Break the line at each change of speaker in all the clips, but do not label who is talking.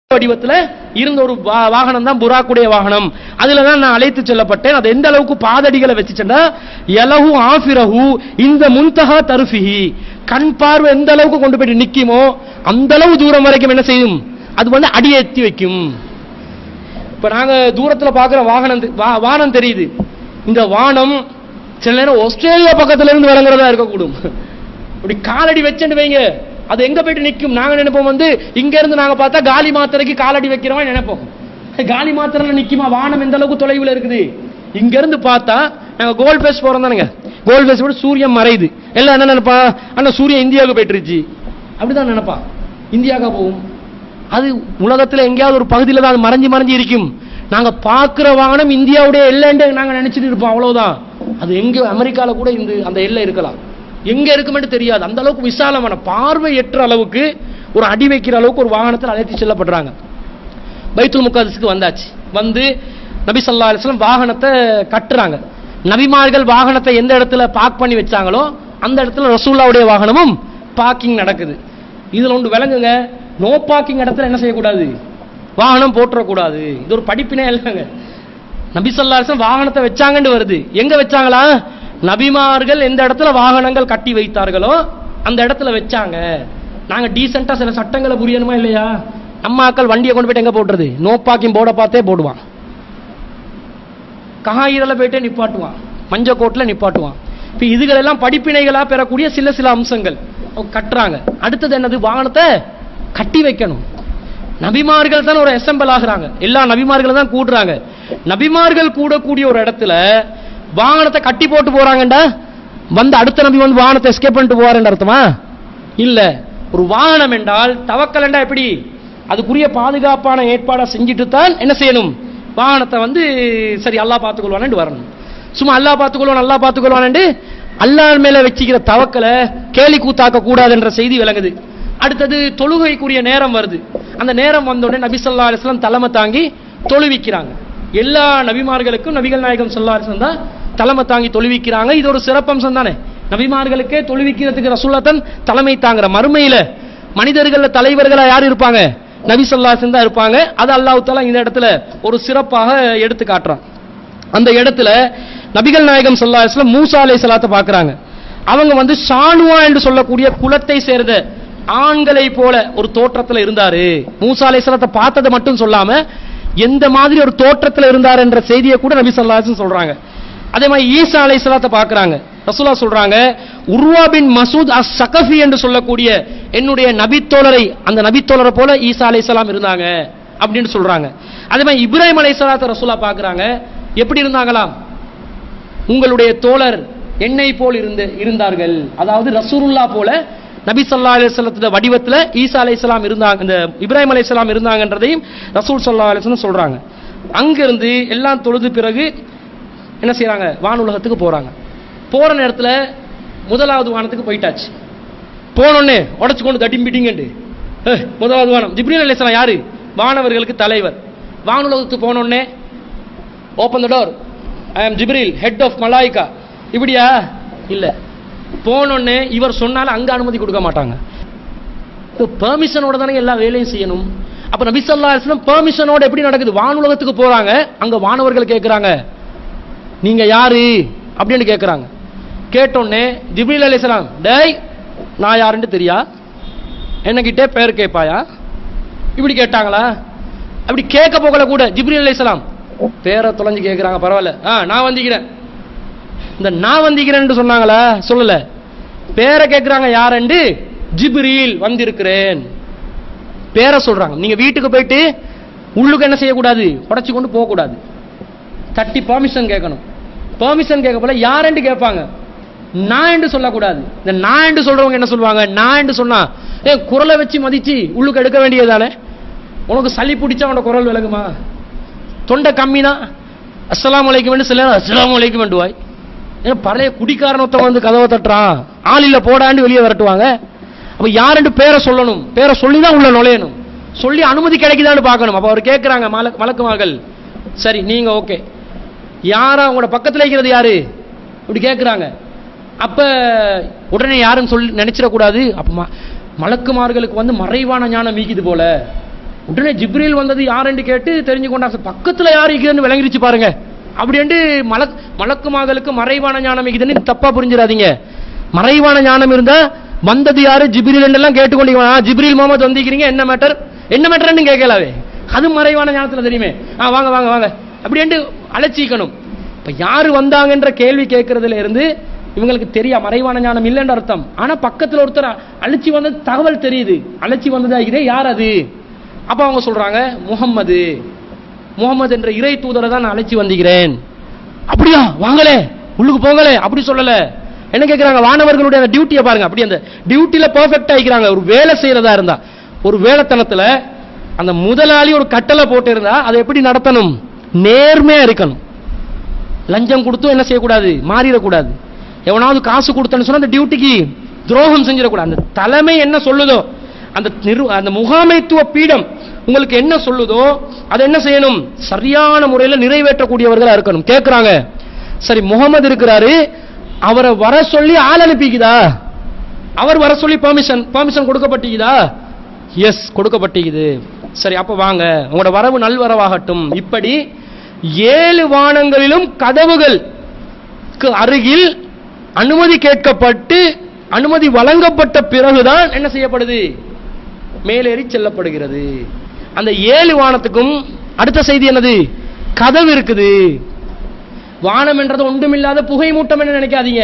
வடிவத்துல இருந்த ஒரு வா- வாகனம் தான் புறாக்குடைய வாகனம் அதுல தான் நான் அழைத்து செல்லப்பட்டேன் அது எந்த அளவுக்கு பாதடிகளை வச்சுச்சேன்னா எலஹு ஆஃபிரஹு இந்த முன்தஹா தருஃபிஹி கண் பார்வை எந்த அளவுக்கு கொண்டு போயிட்டு நிக்குமோ அந்த அளவு தூரம் வரைக்கும் என்ன செய்யும் அது வந்து அடியேத்தி வைக்கும் இப்ப நாங்க தூரத்துல பாக்குற வாகனம் தெ- வா- வானம் தெரியுது இந்த வானம் சில நேரம் ஆஸ்திரேலியா பக்கத்துல இருந்து விளங்குறதா இருக்கக்கூடும் இப்படி காலடி வச்சுட்டு வைங்க அது எங்க போயிட்டு நிக்கும் நாங்க நினைப்போம் வந்து இங்க இருந்து நாங்க பார்த்தா காலி மாத்திரைக்கு காலடி வைக்கிறோம் நினைப்போம் காலி மாத்திரைல நிக்குமா வானம் எந்த அளவுக்கு தொலைவில் இருக்குது இங்க இருந்து பார்த்தா நாங்க கோல் பேஸ் போறோம் தானுங்க கோல் பேஸ் விட சூரியன் மறையுது எல்லாம் என்ன நினைப்பா அண்ணா சூரியன் இந்தியாவுக்கு போயிட்டுருச்சு அப்படிதான் நினைப்பா இந்தியாவுக்கு போகும் அது உலகத்துல எங்கேயாவது ஒரு பகுதியில் தான் அது மறைஞ்சு மறைஞ்சு இருக்கும் நாங்க பார்க்கிற வாகனம் இந்தியாவுடைய எல்லைன்னு நாங்க நினைச்சிட்டு இருப்போம் அவ்வளவுதான் அது எங்க அமெரிக்கால கூட இந்த அந்த எல்லை இருக்கலாம் எங்க இருக்குமென்று தெரியாது அந்த அளவுக்கு விசாலமான பார்வை எட்டுற அளவுக்கு ஒரு அடி வைக்கிற அளவுக்கு ஒரு வாகனத்தில் அழைத்து செல்லப்படுறாங்க பைத்துல் முக்காதிஸுக்கு வந்தாச்சு வந்து நபி ஸல்லல்லாஹு அலைஹி வஸல்லம் வாகனத்தை கட்டுறாங்க நபிமார்கள் வாகனத்தை எந்த இடத்துல பார்க் பண்ணி வச்சாங்களோ அந்த இடத்துல ரசூல்லாவுடைய வாகனமும் பார்க்கிங் நடக்குது இதுல ஒன்று விளங்குங்க நோ பார்க்கிங் இடத்துல என்ன செய்யக்கூடாது வாகனம் போட்டுறக்கூடாது இது ஒரு படிப்பினே இல்லைங்க நபி ஸல்லல்லாஹு அலைஹி வஸல்லம் வாகனத்தை வச்சாங்கன்னு வருது எங்க வச்சாங்களா நபிமார்கள் எந்த இடத்துல வாகனங்கள் கட்டி வைத்தார்களோ அந்த இடத்துல வச்சாங்க நாங்க டீசெண்டா சில சட்டங்களை புரியணுமா இல்லையா அம்மாக்கள் வண்டியை கொண்டு போயிட்டு எங்க போட்டுறது நோ பார்க்கிங் போர்டை பார்த்தே போடுவான் கஹாயிரல போயிட்டே நிப்பாட்டுவான் மஞ்ச கோட்ல நிப்பாட்டுவான் இப்ப இதுகளெல்லாம் படிப்பினைகளா பெறக்கூடிய சில சில அம்சங்கள் அவங்க கட்டுறாங்க அடுத்தது என்னது வாகனத்தை கட்டி வைக்கணும் நபிமார்கள் தான் ஒரு அசெம்பிள் ஆகுறாங்க எல்லா நபிமார்களும் தான் கூடுறாங்க நபிமார்கள் கூடக்கூடிய ஒரு இடத்துல வாகனத்தை கட்டி போட்டு போறாங்கண்டா வந்து அடுத்த நபி வந்து வாகனத்தை எஸ்கேப் பண்ணிட்டு போவாருன்ற அர்த்தமா இல்ல ஒரு வாகனம் என்றால் தவக்கலண்டா எப்படி அதுக்குரிய பாதுகாப்பான ஏற்பாடை செஞ்சுட்டு தான் என்ன செய்யணும் வாகனத்தை வந்து சரி அல்லாஹ் பார்த்துக்கொள்வானு வரணும் சும்மா அல்லாஹ் பார்த்துக்கொள்வான் அல்லாஹ் பார்த்துக்கொள்வானு அல்லாஹ் மேல வச்சுக்கிற தவக்கலை கேலி கூத்தாக்க கூடாதுன்ற செய்தி விளங்குது அடுத்தது தொழுகைக்குரிய நேரம் வருது அந்த நேரம் வந்த உடனே நபி ஸல்லல்லாஹு அலைஹி வஸல்லம் தலைமை தாங்கி தொழுவிக்கிறாங்க எல்லா நபிமார்களுக்கும் நபிகள் நாயகம் ஸல்லல்லாஹு அலைஹி வஸல்லம் தான் தலைமை தாங்கி தொழுவிக்கிறாங்க இது ஒரு சிறப்பம்சம் தானே நபிமார்களுக்கே தொழுவிக்கிறதுக்கு ரசூலத்தன் தலைமை தாங்குற மறுமையில மனிதர்கள தலைவர்களா யார் இருப்பாங்க நபி ஸல்லல்லாஹு அலைஹி வஸல்லம் தான் இருப்பாங்க அது அல்லாஹ் தஆலா இந்த இடத்துல ஒரு சிறப்பாக எடுத்து காட்டுறான் அந்த இடத்துல நபிகள் நாயகம் ஸல்லல்லாஹு அலைஹி வஸல்லம் மூசா அலைஹிஸ்ஸலாத்தை பார்க்கறாங்க அவங்க வந்து ஷானுவா என்று சொல்லக்கூடிய குலத்தை சேர்ந்த ஆண்களை போல ஒரு தோற்றத்துல இருந்தாரு மூசா அலைஹிஸ்ஸலாத்தை பார்த்ததை மட்டும் சொல்லாம எந்த மாதிரி ஒரு தோற்றத்துல இருந்தார் என்ற செய்தியை கூட நபி ஸல்லல்லாஹு அலைஹி வஸல்லம் சொல்றாங்க அதே மாதிரி ஈசா அலைஹிஸ்ஸலாத்தை பார்க்கறாங்க ரசூலா சொல்றாங்க உர்வா பின் மசூத் அஸ் சகஃபி என்று சொல்லக்கூடிய என்னுடைய நபித்தோழரை அந்த நபித்தோழரை போல ஈசா அலைஹிஸ்ஸலாம் இருந்தாங்க அப்படின்னு சொல்றாங்க அதே மாதிரி இப்ராஹிம் அலைஹிஸ்ஸலாத்தை ரசூலா பார்க்கறாங்க எப்படி இருந்தாங்களாம் உங்களுடைய தோழர் என்னை போல் இருந்து இருந்தார்கள் அதாவது ரசூலுல்லா போல நபி ஸல்லல்லாஹு அலைஹி வஸல்லத்தோட வடிவத்துல ஈசா அலைஹிஸ்ஸலாம் இருந்தாங்க இந்த இப்ராஹிம் அலைஹிஸ்ஸலாம் இருந்தாங்கன்றதையும் ரசூல் ஸல்லல்லாஹு அலைஹி வஸல்லம் சொல்றாங்க அங்கிருந்து எல்லாம் தொழுது பிறகு என்ன செய்றாங்க வானுலகத்துக்கு போறாங்க போற நேரத்துல முதலாவது வானத்துக்கு போயிட்டாச்சு போனோடனே உடச்சு கொண்டு தட்டிம்பிட்டிங்கண்டு ஏய், முதலாவது வானம் ஜிப்ரீல் அலைஹிஸ்ஸலாம் யாரு வானவர்களுக்கு தலைவர் வானுலகத்துக்கு போனோடனே open the door I am Jibreel head of மலாய்கா இப்படியா இல்ல போனோடனே இவர் சொன்னாலும் அங்க அனுமதி கொடுக்க மாட்டாங்க பெர்மிஷனோட தானே எல்லா வேலையும் செய்யணும் அப்ப நபி ஸல்லல்லாஹு அலைஹி வஸல்லம் பெர்மிஷனோட எப்படி நடக்குது வானுலகத்துக்கு போறாங்க அங்க வானவர்கள் கேக்குறாங்க நீங்க யாரு அப்படின்னு கேக்குறாங்க கேட்டோடனே ஜிப்ரீல் அலைஹிஸ்ஸலாம் டேய் நான் யாருன்னு தெரியா என்னகிட்டே பேர் கேட்பாயா இப்படி கேட்டாங்களா அப்படி கேட்க போகல கூட ஜிப்ரீல் அலைஹிஸ்ஸலாம் பேரை தொலைஞ்சு கேட்குறாங்க பரவாயில்ல ஆ நான் வந்திக்கிறேன் இந்த நான் வந்திக்கிறேன்னு சொன்னாங்களா சொல்லல பேரை கேட்குறாங்க யாருண்டு ஜிப்ரீல் வந்திருக்கிறேன் பேரை சொல்றாங்க நீங்க வீட்டுக்கு போயிட்டு உள்ளுக்கு என்ன செய்யக்கூடாது உடச்சி கொண்டு போகக்கூடாது தட்டி பெர்மிஷன் கேட்கணும் பெர்மிஷன் கேட்க போல யாரென்று கேட்பாங்க நான் என்று சொல்லக்கூடாது இந்த நான் என்று சொல்றவங்க என்ன சொல்லுவாங்க நான் என்று சொன்னா ஏ குரலை வச்சு மதிச்சு உள்ளுக்கு எடுக்க வேண்டியதுதானே உனக்கு சளி பிடிச்சா உனக்கு குரல் விளங்குமா தொண்டை கம்மினா அஸ்ஸலாமு அலைக்கும் சில அஸ்ஸலாமு அலைக்கும் வேண்டுவாய் ஏன் பழைய குடிக்காரன் ஒருத்தன் வந்து கதவை தட்டுறான் ஆள் இல்ல போடாண்டு வெளியே விரட்டுவாங்க அப்ப யாருன்னு பேரை சொல்லணும் பேரை சொல்லி தான் உள்ள நுழையணும் சொல்லி அனுமதி கிடைக்குதான்னு பார்க்கணும் அப்ப அவர் கேட்கறாங்க மலக் மலக்குமார்கள் சரி நீங்க ஓகே யாரா உங்களோட பக்கத்துல இருக்கிறது யாரு இப்படி கேட்கறாங்க அப்ப உடனே யாரும் சொல்லி நினைச்சிடக்கூடாது அப்ப ம- மலக்குமார்களுக்கு வந்து மறைவான ஞானம் மீக்குது போல உடனே ஜிப்ரீல் வந்தது யாருன்னு கேட்டு தெரிஞ்சு கொண்டா பக்கத்துல யார் இருக்குதுன்னு விளங்கிருச்சு பாருங்க அப்படின்ட்டு மலக் மலக்குமார்களுக்கு மறைவான ஞானம் இருக்குதுன்னு தப்பா புரிஞ்சிடாதீங்க மறைவான ஞானம் இருந்தா வந்தது யாரு ஜிப்ரீல் எல்லாம் கேட்டுக்கொண்டீங்க ஆ, ஜிப்ரீல் முகமது வந்திருக்கிறீங்க என்ன மேட்டர் என்ன மேட்டர்னு கேட்கலாவே அது மறைவான ஞானத்துல தெரியுமே ஆ வாங்க வாங்க வாங்க அப்படின்ட்டு அழைச்சிக்கணும் இப்ப யாரு வந்தாங்கன்ற கேள்வி கேட்கறதுல இருந்து இவங்களுக்கு தெரியா மறைவான ஞானம் இல்லைன்ற அர்த்தம் ஆனா பக்கத்துல ஒருத்தர் அழைச்சி வந்தது தகவல் தெரியுது அழைச்சி வந்ததா இதே யார் அது அப்ப அவங்க சொல்றாங்க முகம்மது முகமது என்ற இறை தூதரை தான் நான் அழைச்சி வந்திருக்கிறேன் அப்படியா வாங்களே உள்ளுக்கு போங்களே அப்படி சொல்லல என்ன கேக்குறாங்க வானவர்களுடைய அந்த டியூட்டியை பாருங்க அப்படி அந்த டியூட்டில பெர்ஃபெக்ட் ஆகிக்கிறாங்க ஒரு வேலை செய்யறதா இருந்தா ஒரு வேலைத்தனத்துல அந்த முதலாளி ஒரு கட்டளை போட்டு இருந்தா அதை எப்படி நடத்தணும் நேர்மையா இருக்கணும் லஞ்சம் கொடுத்தும் என்ன செய்யக்கூடாது மாறிடக்கூடாது எவனாவது காசு கொடுத்தேன்னு சொன்னா அந்த டியூட்டிக்கு துரோகம் செஞ்சிடக்கூடாது அந்த தலைமை என்ன சொல்லுதோ அந்த நிறு அந்த முகாமைத்துவ பீடம் உங்களுக்கு என்ன சொல்லுதோ அதை என்ன செய்யணும் சரியான முறையில் நிறைவேற்றக்கூடியவர்களா இருக்கணும் கேட்குறாங்க சரி முகமது இருக்கிறாரு அவரை வர சொல்லி ஆள் அனுப்பிக்குதா அவர் வர சொல்லி பெர்மிஷன் பெர்மிஷன் கொடுக்கப்பட்டிக்குதா எஸ் கொடுக்கப்பட்டிக்குது சரி அப்ப வாங்க உங்களோட வரவு நல்வரவாகட்டும் இப்படி ஏழு வானங்களிலும் கதவுகளுக்கு அருகில் அனுமதி கேட்கப்பட்டு அனுமதி வழங்கப்பட்ட பிறகுதான் என்ன செய்யப்படுது மேலேறி செல்லப்படுகிறது அந்த ஏழு வானத்துக்கும் அடுத்த செய்தி என்னது கதவு இருக்குது வானம் என்றது ஒன்றுமில்லாத புகை மூட்டம் என்ன நினைக்காதீங்க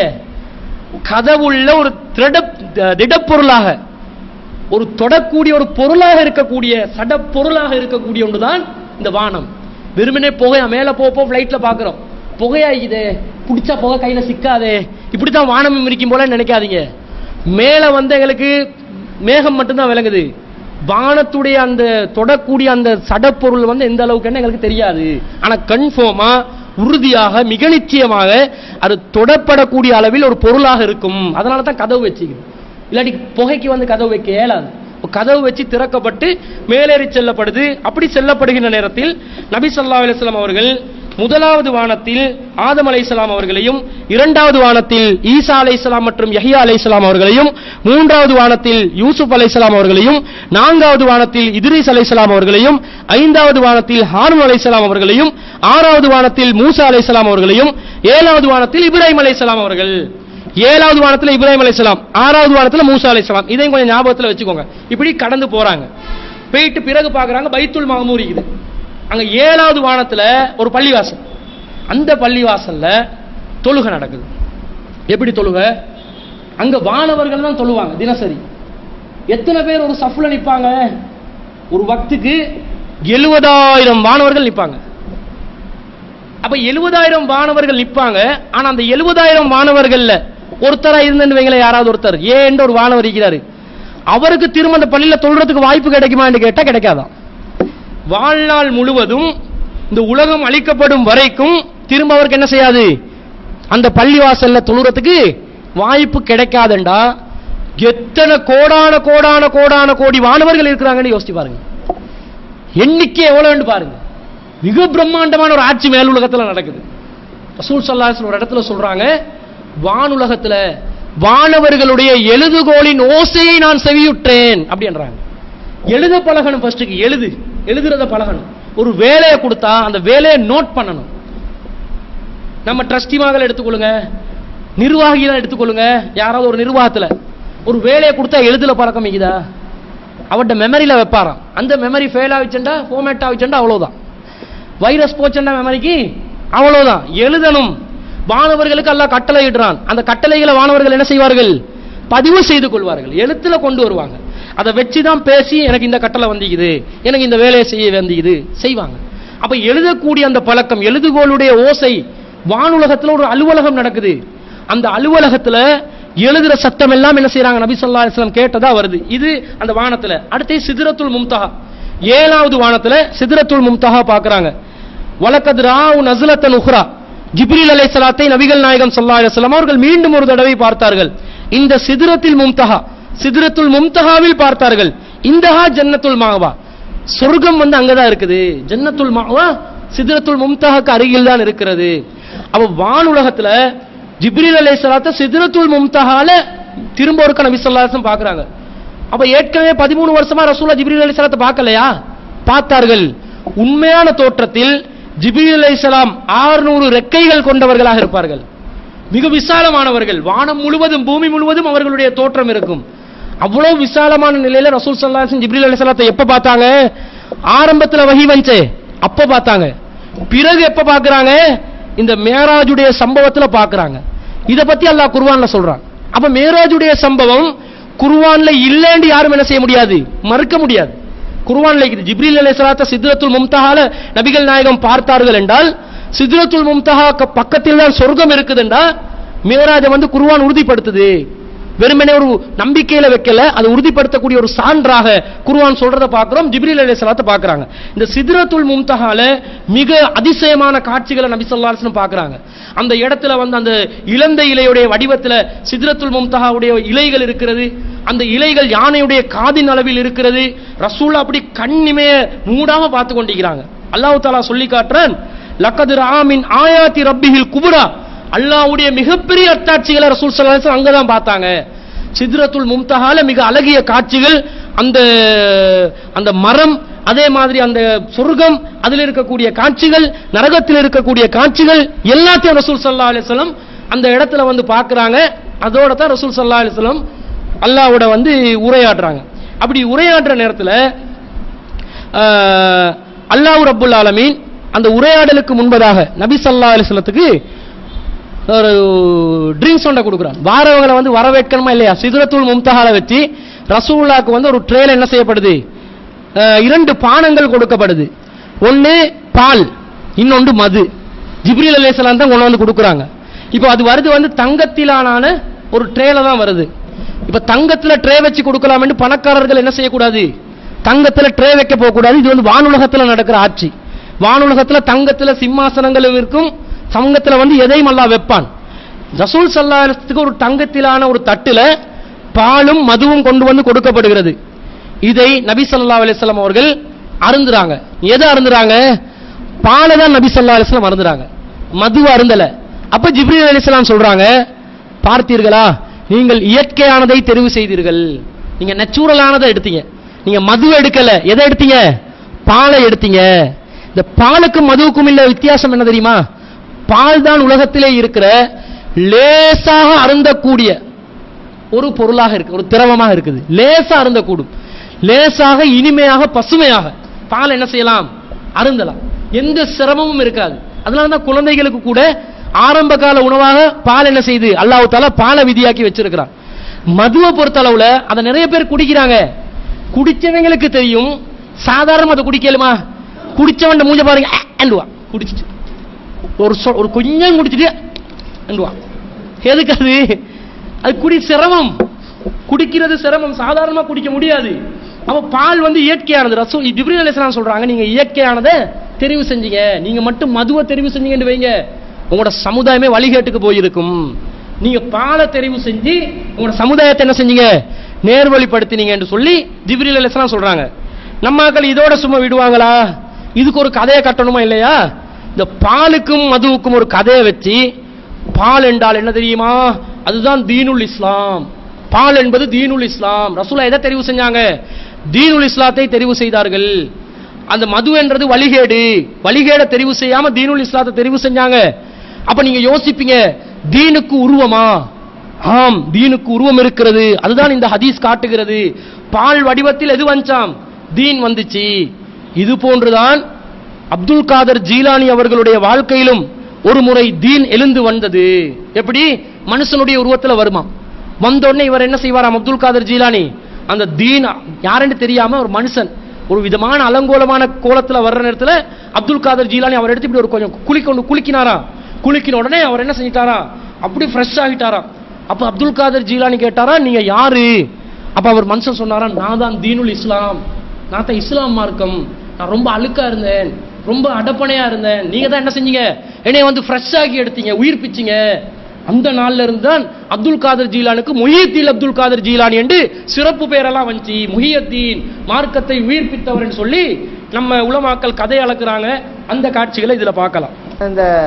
கதவுள்ள ஒரு திட திடப்பொருளாக ஒரு தொடக்கூடிய ஒரு பொருளாக இருக்கக்கூடிய சட பொருளாக இருக்கக்கூடிய ஒன்றுதான் இந்த வானம் வெறுமனே புகையா மேல போ போ ஃப்ளைட்ல பாக்குறோம் புகையாயிக்குதே பிடிச்சா புகை கையில சிக்காதே இப்படித்தான் வானம் இருக்கும் போல நினைக்காதீங்க மேல வந்து எங்களுக்கு மேகம் மட்டும்தான் விளங்குது வானத்துடைய அந்த தொடக்கூடிய அந்த சடப்பொருள் வந்து எந்த அளவுக்குன்னு எங்களுக்கு தெரியாது ஆனா கன்ஃபார்மா உறுதியாக மிக நிச்சயமாக அது தொடப்படக்கூடிய அளவில் ஒரு பொருளாக இருக்கும் அதனால தான் கதவு வச்சுக்குது இல்லாட்டி புகைக்கு வந்து கதவு வைக்க இயலாது இப்ப கதவு வச்சு திறக்கப்பட்டு மேலேறி செல்லப்படுது அப்படி செல்லப்படுகின்ற நேரத்தில் நபி ஸல்லல்லாஹு அலைஹி வஸல்லம் அவர்கள் முதலாவது வானத்தில் ஆதம் அலைஹிஸ்ஸலாம் அவர்களையும் இரண்டாவது வானத்தில் ஈசா அலைஹிஸ்ஸலாம் மற்றும் யஹ்யா அலைஹிஸ்ஸலாம் அவர்களையும் மூன்றாவது வானத்தில் யூசுப் அலைஹிஸ்ஸலாம் அவர்களையும் நான்காவது வானத்தில் இத்ரீஸ் அலைஹிஸ்ஸலாம் அவர்களையும் ஐந்தாவது வானத்தில் ஹாரூன் அலைஹிஸ்ஸலாம் அவர்களையும் ஆறாவது வானத்தில் மூசா அலைஹிஸ்ஸலாம் அவர்களையும் ஏழாவது வானத்தில் இப்ராஹிம் அலைஹிஸ்ஸலாம் அவர்கள் ஏழாவது வானத்துல இப்ராஹிம் அலைஹிஸ்ஸலாம் ஆறாவது வானத்துல மூசா அலைஹிஸ்ஸலாம் இதையும் கொஞ்சம் ஞாபகத்துல வச்சுக்கோங்க இப்படி கடந்து போறாங்க போயிட்டு பிறகு பார்க்கறாங்க பைத்துல் மஹமூர் இருக்குது அங்க ஏழாவது வானத்துல ஒரு பள்ளிவாசல் அந்த பள்ளிவாசல்ல தொழுகை நடக்குது எப்படி தொழுகை அங்க வானவர்கள் தான் தொழுவாங்க தினசரி எத்தனை பேர் ஒரு சஃப்ல நிப்பாங்க ஒரு வக்துக்கு எழுபதாயிரம் வானவர்கள் நிப்பாங்க அப்ப எழுபதாயிரம் வானவர்கள் நிப்பாங்க ஆனா அந்த எழுபதாயிரம் வானவர்கள்ல ஒருத்தரா இருந்துன்னு வைங்களேன் யாராவது ஒருத்தர் ஏன்ற ஒரு வானவர் இருக்கிறாரு அவருக்கு திரும்ப அந்த பள்ளியில தொழுறதுக்கு வாய்ப்பு கிடைக்குமான்னு கேட்டா கிடைக்காதான் வாழ்நாள் முழுவதும் இந்த உலகம் அழிக்கப்படும் வரைக்கும் திரும்ப அவருக்கு என்ன செய்யாது அந்த பள்ளிவாசல்ல தொழுறதுக்கு வாய்ப்பு கிடைக்காதுண்டா எத்தனை கோடான கோடான கோடான கோடி வானவர்கள் இருக்கிறாங்கன்னு யோசிச்சு பாருங்க எண்ணிக்கை எவ்வளவுன்னு பாருங்க மிக பிரம்மாண்டமான ஒரு ஆட்சி மேல் உலகத்துல நடக்குது ரசூல் ஸல்லல்லாஹு ஒரு இடத்துல சொல்றாங்க வானுலகத்துல வானவர்களுடைய எழுதுகோலின் ஓசையை நான் செவியுற்றேன் அப்படின்றாங்க எழுத பழகணும் ஃபர்ஸ்ட்டுக்கு எழுது எழுதுறத பழகணும் ஒரு வேலையை கொடுத்தா அந்த வேலையை நோட் பண்ணணும் நம்ம ட்ரஸ்டி மகள் எடுத்துக்கொள்ளுங்க நிர்வாகிகளை எடுத்துக்கொள்ளுங்க யாராவது ஒரு நிர்வாகத்துல ஒரு வேலையை கொடுத்தா எழுதுல பழக்கம் இருக்குதா அவட்ட மெமரியில வைப்பாராம் அந்த மெமரி ஃபெயில் ஆகிச்சுண்டா ஃபார்மேட் ஆகிச்சுண்டா அவ்வளவுதான் வைரஸ் போச்சுண்டா மெமரிக்கு அவ்வளவுதான் எழுதணும் வானவர்களுக்கு அல்லாஹ் கட்டளை இடுறான் அந்த கட்டளைகளை வானவர்கள் என்ன செய்வார்கள் பதிவு செய்து கொள்வார்கள் எழுத்துல கொண்டு வருவாங்க அதை வச்சு தான் பேசி எனக்கு இந்த கட்டளை வந்திக்குது எனக்கு இந்த வேலையை செய்ய வந்திக்குது செய்வாங்க அப்ப எழுதக்கூடிய அந்த பழக்கம் எழுதுகோளுடைய ஓசை வானுலகத்துல ஒரு அலுவலகம் நடக்குது அந்த அலுவலகத்துல எழுதுற சத்தம் எல்லாம் என்ன செய்றாங்க நபி ஸல்லல்லாஹு அலைஹி வஸல்லம் கேட்டதா வருது இது அந்த வானத்துல அடுத்து சிதறத்துல் மும்தஹா ஏழாவது வானத்துல சிதறத்துல் மும்தஹா பார்க்கறாங்க வலக்கத் ராவு நஸ்லத்தன் உஹ்ரா ஜிப்ரீல் அலைஹிஸ்ஸலாத்தை நபிகள் நாயகம் ஸல்லல்லாஹு அலைஹி வஸல்லம் அவர்கள் மீண்டும் ஒரு தடவை பார்த்தார்கள் இந்த சிதறத்தில் மும்தஹா சிதறத்துல் மும்தஹாவில் பார்த்தார்கள் இந்தஹா ஜன்னத்துல் மாவா சொர்க்கம் வந்து அங்கதான் இருக்குது ஜன்னத்துல் மாவா சிதறத்துல் மும்தஹாக்கு அருகில் தான் இருக்கிறது அப்ப வானுலகத்துல ஜிப்ரீல் அலைஹிஸ்ஸலாத்தை சிதறத்துல் மும்தஹால திரும்ப ஒருக்க நபி ஸல்லல்லாஹு அலைஹி வஸல்லம் பார்க்கறாங்க அப்ப ஏற்கனவே பதிமூணு வருஷமா ரசூலா ஜிப்ரீல் அலைஹிஸ்ஸலாத்தை பார்க்கலையா பார்த்தார்கள் உண்மையான தோற்றத்தில் ஜிபிரில் அலைஹிஸ்ஸலாம் 600 ரெக்கைகள் கொண்டவர்களாக இருப்பார்கள் மிக விசாலமானவர்கள் வானம் முழுவதும் பூமி முழுவதும் அவர்களுடைய தோற்றம் இருக்கும் அவ்வளவு விசாலமான நிலையில ரசூல் ஸல்லல்லாஹு அலைஹி ஜிப்ரீல் அலைஹிஸ்ஸலாத்தை எப்ப பார்த்தாங்க ஆரம்பத்துல வஹி வந்துச்சே அப்ப பார்த்தாங்க பிறகு எப்ப பார்க்கறாங்க இந்த மேராஜுடைய சம்பவத்துல பார்க்கறாங்க இத பத்தி அல்லாஹ் குர்ஆன்ல சொல்றான் அப்ப மேராஜுடைய சம்பவம் குர்ஆன்ல இல்லைன்னு யாரும் என்ன செய்ய முடியாது மறுக்க முடியாது குர்ஆன்ல இருக்குது ஜிப்ரீல் அலைஹிஸ்ஸலாத்த சித்ரத்துல் மும்தஹால நபிகள் நாயகம் பார்த்தார்கள் என்றால் சித்ரத்துல் மும்தஹா பக்கத்தில் தான் சொர்க்கம் இருக்குதுண்டா மேராஜை வந்து குர்ஆன் உறுதிப்படுத்துது வெறுமனே ஒரு நம்பிக்கையில வைக்கல அதை உறுதிப்படுத்தக்கூடிய ஒரு சான்றாக குர்ஆன் சொல்றத பார்க்கிறோம் ஜிப்ரீல் அலைஹிஸ்ஸலாத்தை பார்க்கறாங்க இந்த சித்ரத்துல் மும்தஹால மிக அதிசயமான காட்சிகளை நபி ஸல்லல்லாஹு அலைஹி வஸல்லம் பார்க்கறாங்க அந்த இடத்துல வந்து அந்த இளந்த இலையுடைய வடிவத்துல சித்ரத்துல் மும்தஹாவுடைய இலைகள் இருக்கிறது அந்த இலைகள் யானையுடைய காதின் அளவில் இருக்கிறது ரசூல் அப்படி கண்ணிமைய மூடாம பார்த்து கொண்டிருக்கிறாங்க அல்லாஹ் தாலா சொல்லி காட்டுறான் லக்கது ராமின் ஆயாத்தி ரப்பிஹில் குபுரா அல்லாஹ்வுடைய மிகப்பெரிய அத்தாட்சிகளை ரசூல் ஸல்லல்லாஹு அலைஹி வஸல்லம் அங்கதான் பார்த்தாங்க சித்ரத்துல் மும்தஹால மிக அழகிய காட்சிகள் அந்த அந்த மரம் அதே மாதிரி அந்த சொர்க்கம் அதில் இருக்கக்கூடிய காட்சிகள் நரகத்தில் இருக்கக்கூடிய காட்சிகள் எல்லாத்தையும் ரசூல் ஸல்லல்லாஹு அலைஹி வஸல்லம் அந்த இடத்துல வந்து பார்க்கறாங்க அதோட தான் ரசூல் ஸல்லல்லாஹு அலைஹி வஸல்லம் அல்லாஹ்வோட வந்து உரையாடுறாங்க அப்படி உரையாடுற நேரத்துல ஆஹ், அல்லாஹ் ரப்புல் ஆலமீன் அந்த உரையாடலுக்கு முன்பதாக நபி ஸல்லல்லாஹு அலைஹி வஸல்லத்துக்கு ஒரு ட்ரிங்க்ஸ் ஒன்றை கொடுக்குறான் வாரவங்களை வந்து வரவேற்கணுமா இல்லையா சிதுரத்துல் மும்தஹால வச்சு ரசூலுல்லாஹ்க்கு வந்து ஒரு ட்ரேல என்ன செய்யப்படுது அஹ், இரண்டு பானங்கள் கொடுக்கப்படுது ஒன்னு பால் இன்னொன்று மது ஜிப்ரீல் அலைஹிஸ்ஸலாம் தான் கொண்டு வந்து கொடுக்குறாங்க இப்போ அது வருது வந்து தங்கத்திலான ஒரு ட்ரேல தான் வருது இப்போ தங்கத்துல ட்ரே வச்சு கொடுக்கலாம்னு பணக்காரர்கள் என்ன செய்யக்கூடாது தங்கத்துல ட்ரே வைக்க போக கூடாது இது வந்து வானுலகத்துல நடக்கிற ஆட்சி வானுலகத்துல தங்கத்துல சிம்மாசனங்களும் இருக்கும் தங்கத்துல வந்து எதையும் அல்லாஹ் வைப்பான் ரசூல் சல்லாத்துக்கு ஒரு தங்கத்திலான ஒரு தட்டுல பாலும் மதுவும் கொண்டு வந்து கொடுக்கப்படுகிறது இதை நபி ஸல்லல்லாஹு அலைஹி வஸல்லம் அவர்கள் அருந்துறாங்க எதை அருந்துறாங்க பாலை தான் நபி ஸல்லல்லாஹு அலைஹி வஸல்லம் அருந்துறாங்க மதுவை அருந்தல அப்ப ஜிப்ரீல் அலைஹிஸ்ஸலாம் சொல்றாங்க பார்த்தீர்களா நீங்கள் இயற்கையானதை தெரிவு செய்தீர்கள் நீங்க நேச்சுரலானதை எடுத்தீங்க நீங்க மது எடுக்கல எதை எடுத்தீங்க பாலை எடுத்தீங்க இந்த பாலுக்கும் மதுவுக்கும் இல்ல வித்தியாசம் என்ன தெரியுமா பால் தான் உலகத்திலே இருக்கிற லேசாக அருந்தக்கூடிய ஒரு பொருளாக இருக்கு ஒரு திரவமாக இருக்குது லேசா அருந்தக்கூடும் லேசாக இனிமையாக பசுமையாக பால் என்ன செய்யலாம் அருந்தலாம் எந்த சிரமமும் இருக்காது அதனால தான் குழந்தைகளுக்கு கூட ஆரம்ப கால உணவாக பால் என்ன செய்யுது அல்லாஹ் தாலா பாலை விதியாக்கி வச்சிருக்கிறான் மதுவை பொறுத்த அளவுல அதை நிறைய பேர் குடிக்கிறாங்க குடிச்சவங்களுக்கு தெரியும் சாதாரண அதை குடிக்கலுமா குடிச்சவன் மூஞ்ச பாருங்க அண்டுவா குடிச்சிட்டு ஒரு சொ- ஒரு கொஞ்சம் குடிச்சிட்டு அண்டுவா எதுக்கு அது அது குடி சிரமம் குடிக்கிறது சிரமம் சாதாரணமா குடிக்க முடியாது அப்ப பால் வந்து இயற்கையானது ரசூ ஜிப்ரீல் அலைஹிஸ்ஸலாம் சொல்றாங்க நீங்க இயற்கையானதை தெரிவு செஞ்சீங்க நீங்க மட்டும் மதுவை தெரிவு செஞ்சீங்கன்னு வைங்க உங்களோட சமுதாயமே வழிகேட்டுக்கு போயிருக்கும் நீங்க பாலை தெரிவு செஞ்சு உங்களோட சமுதாயத்தை என்ன செஞ்சீங்க நேர்வழிப்படுத்தினீங்க என்று சொல்லி ஜிப்ரீல் அலைஹிஸ்ஸலாம் சொல்றாங்க நம்ம ஆட்கள் இதோட சும்மா விடுவாங்களா இதுக்கு ஒரு கதையை கட்டணுமா இல்லையா இந்த பாலுக்கும் மதுவுக்கும் ஒரு கதையை வச்சு பால் என்றால் என்ன தெரியுமா அதுதான் தீனுல் இஸ்லாம் பால் என்பது தீனுல் இஸ்லாம் ரசூலா எதை தெரிவு செஞ்சாங்க தீனுல் இஸ்லாத்தை தெரிவு செய்தார்கள் அந்த மது என்றது வழிகேடு வழிகேடை தெரிவு செய்யாம தீனுல் இஸ்லாத்தை தெரிவு செஞ்சாங்க அப்ப நீங்க யோசிப்பீங்க தீனுக்கு உருவமா ஆம் தீனுக்கு உருவம் இருக்கிறது அதுதான் இந்த ஹதீஸ் காட்டுகிறது பால் வடிவத்தில் எது வந்துச்சாம் தீன் வந்துச்சு இது போன்றுதான் அப்துல் காதர் ஜீலானி அவர்களுடைய வாழ்க்கையிலும் ஒரு முறை தீன் எழுந்து வந்தது எப்படி மனுஷனுடைய உருவத்துல வருமாம் வந்த உடனே இவர் என்ன செய்வாராம் அப்துல் காதர் ஜீலானி அந்த தீன் யாருன்னு தெரியாம ஒரு மனுஷன் ஒரு விதமான அலங்கோலமான கோலத்துல வர்ற நேரத்துல அப்துல் காதர் ஜீலானி அவர் எடுத்து இப்படி ஒரு கொஞ்சம் குளிக்கொண்டு குளிக்கினாரா குளிக்கின உடனே அவர் என்ன செஞ்சிட்டாரா அப்படி ஃப்ரெஷ் ஆகிட்டாராம் அப்ப அப்துல் காதர் ஜீலானி கேட்டாரா நீங்க யாரு அப்ப அவர் மனுஷன் சொன்னாரா நான் தான் தீனுல் இஸ்லாம் நான் தான் இஸ்லாம் மார்க்கம் நான் ரொம்ப அழுக்கா இருந்தேன் ரொம்ப அடப்பணையா இருந்தேன் நீங்க தான் என்ன செஞ்சீங்க என்னைய வந்து ஃப்ரெஷ் ஆக்கி எடுத்தீங்க உயிர்ப்பிச்சீங்க அந்த நாள்ல இருந்து தான் அப்துல் காதர் ஜீலானுக்கு முஹியத்தீன் அப்துல் காதர் ஜீலானி என்று சிறப்பு பெயரெல்லாம் வந்துச்சு முஹியத்தீன் மார்க்கத்தை உயிர்ப்பித்தவர்னு சொல்லி நம்ம உலமாக்கள் கதை அளக்குறாங்க அந்த காட்சிகளை இதுல பார்க்கலாம்
இந்த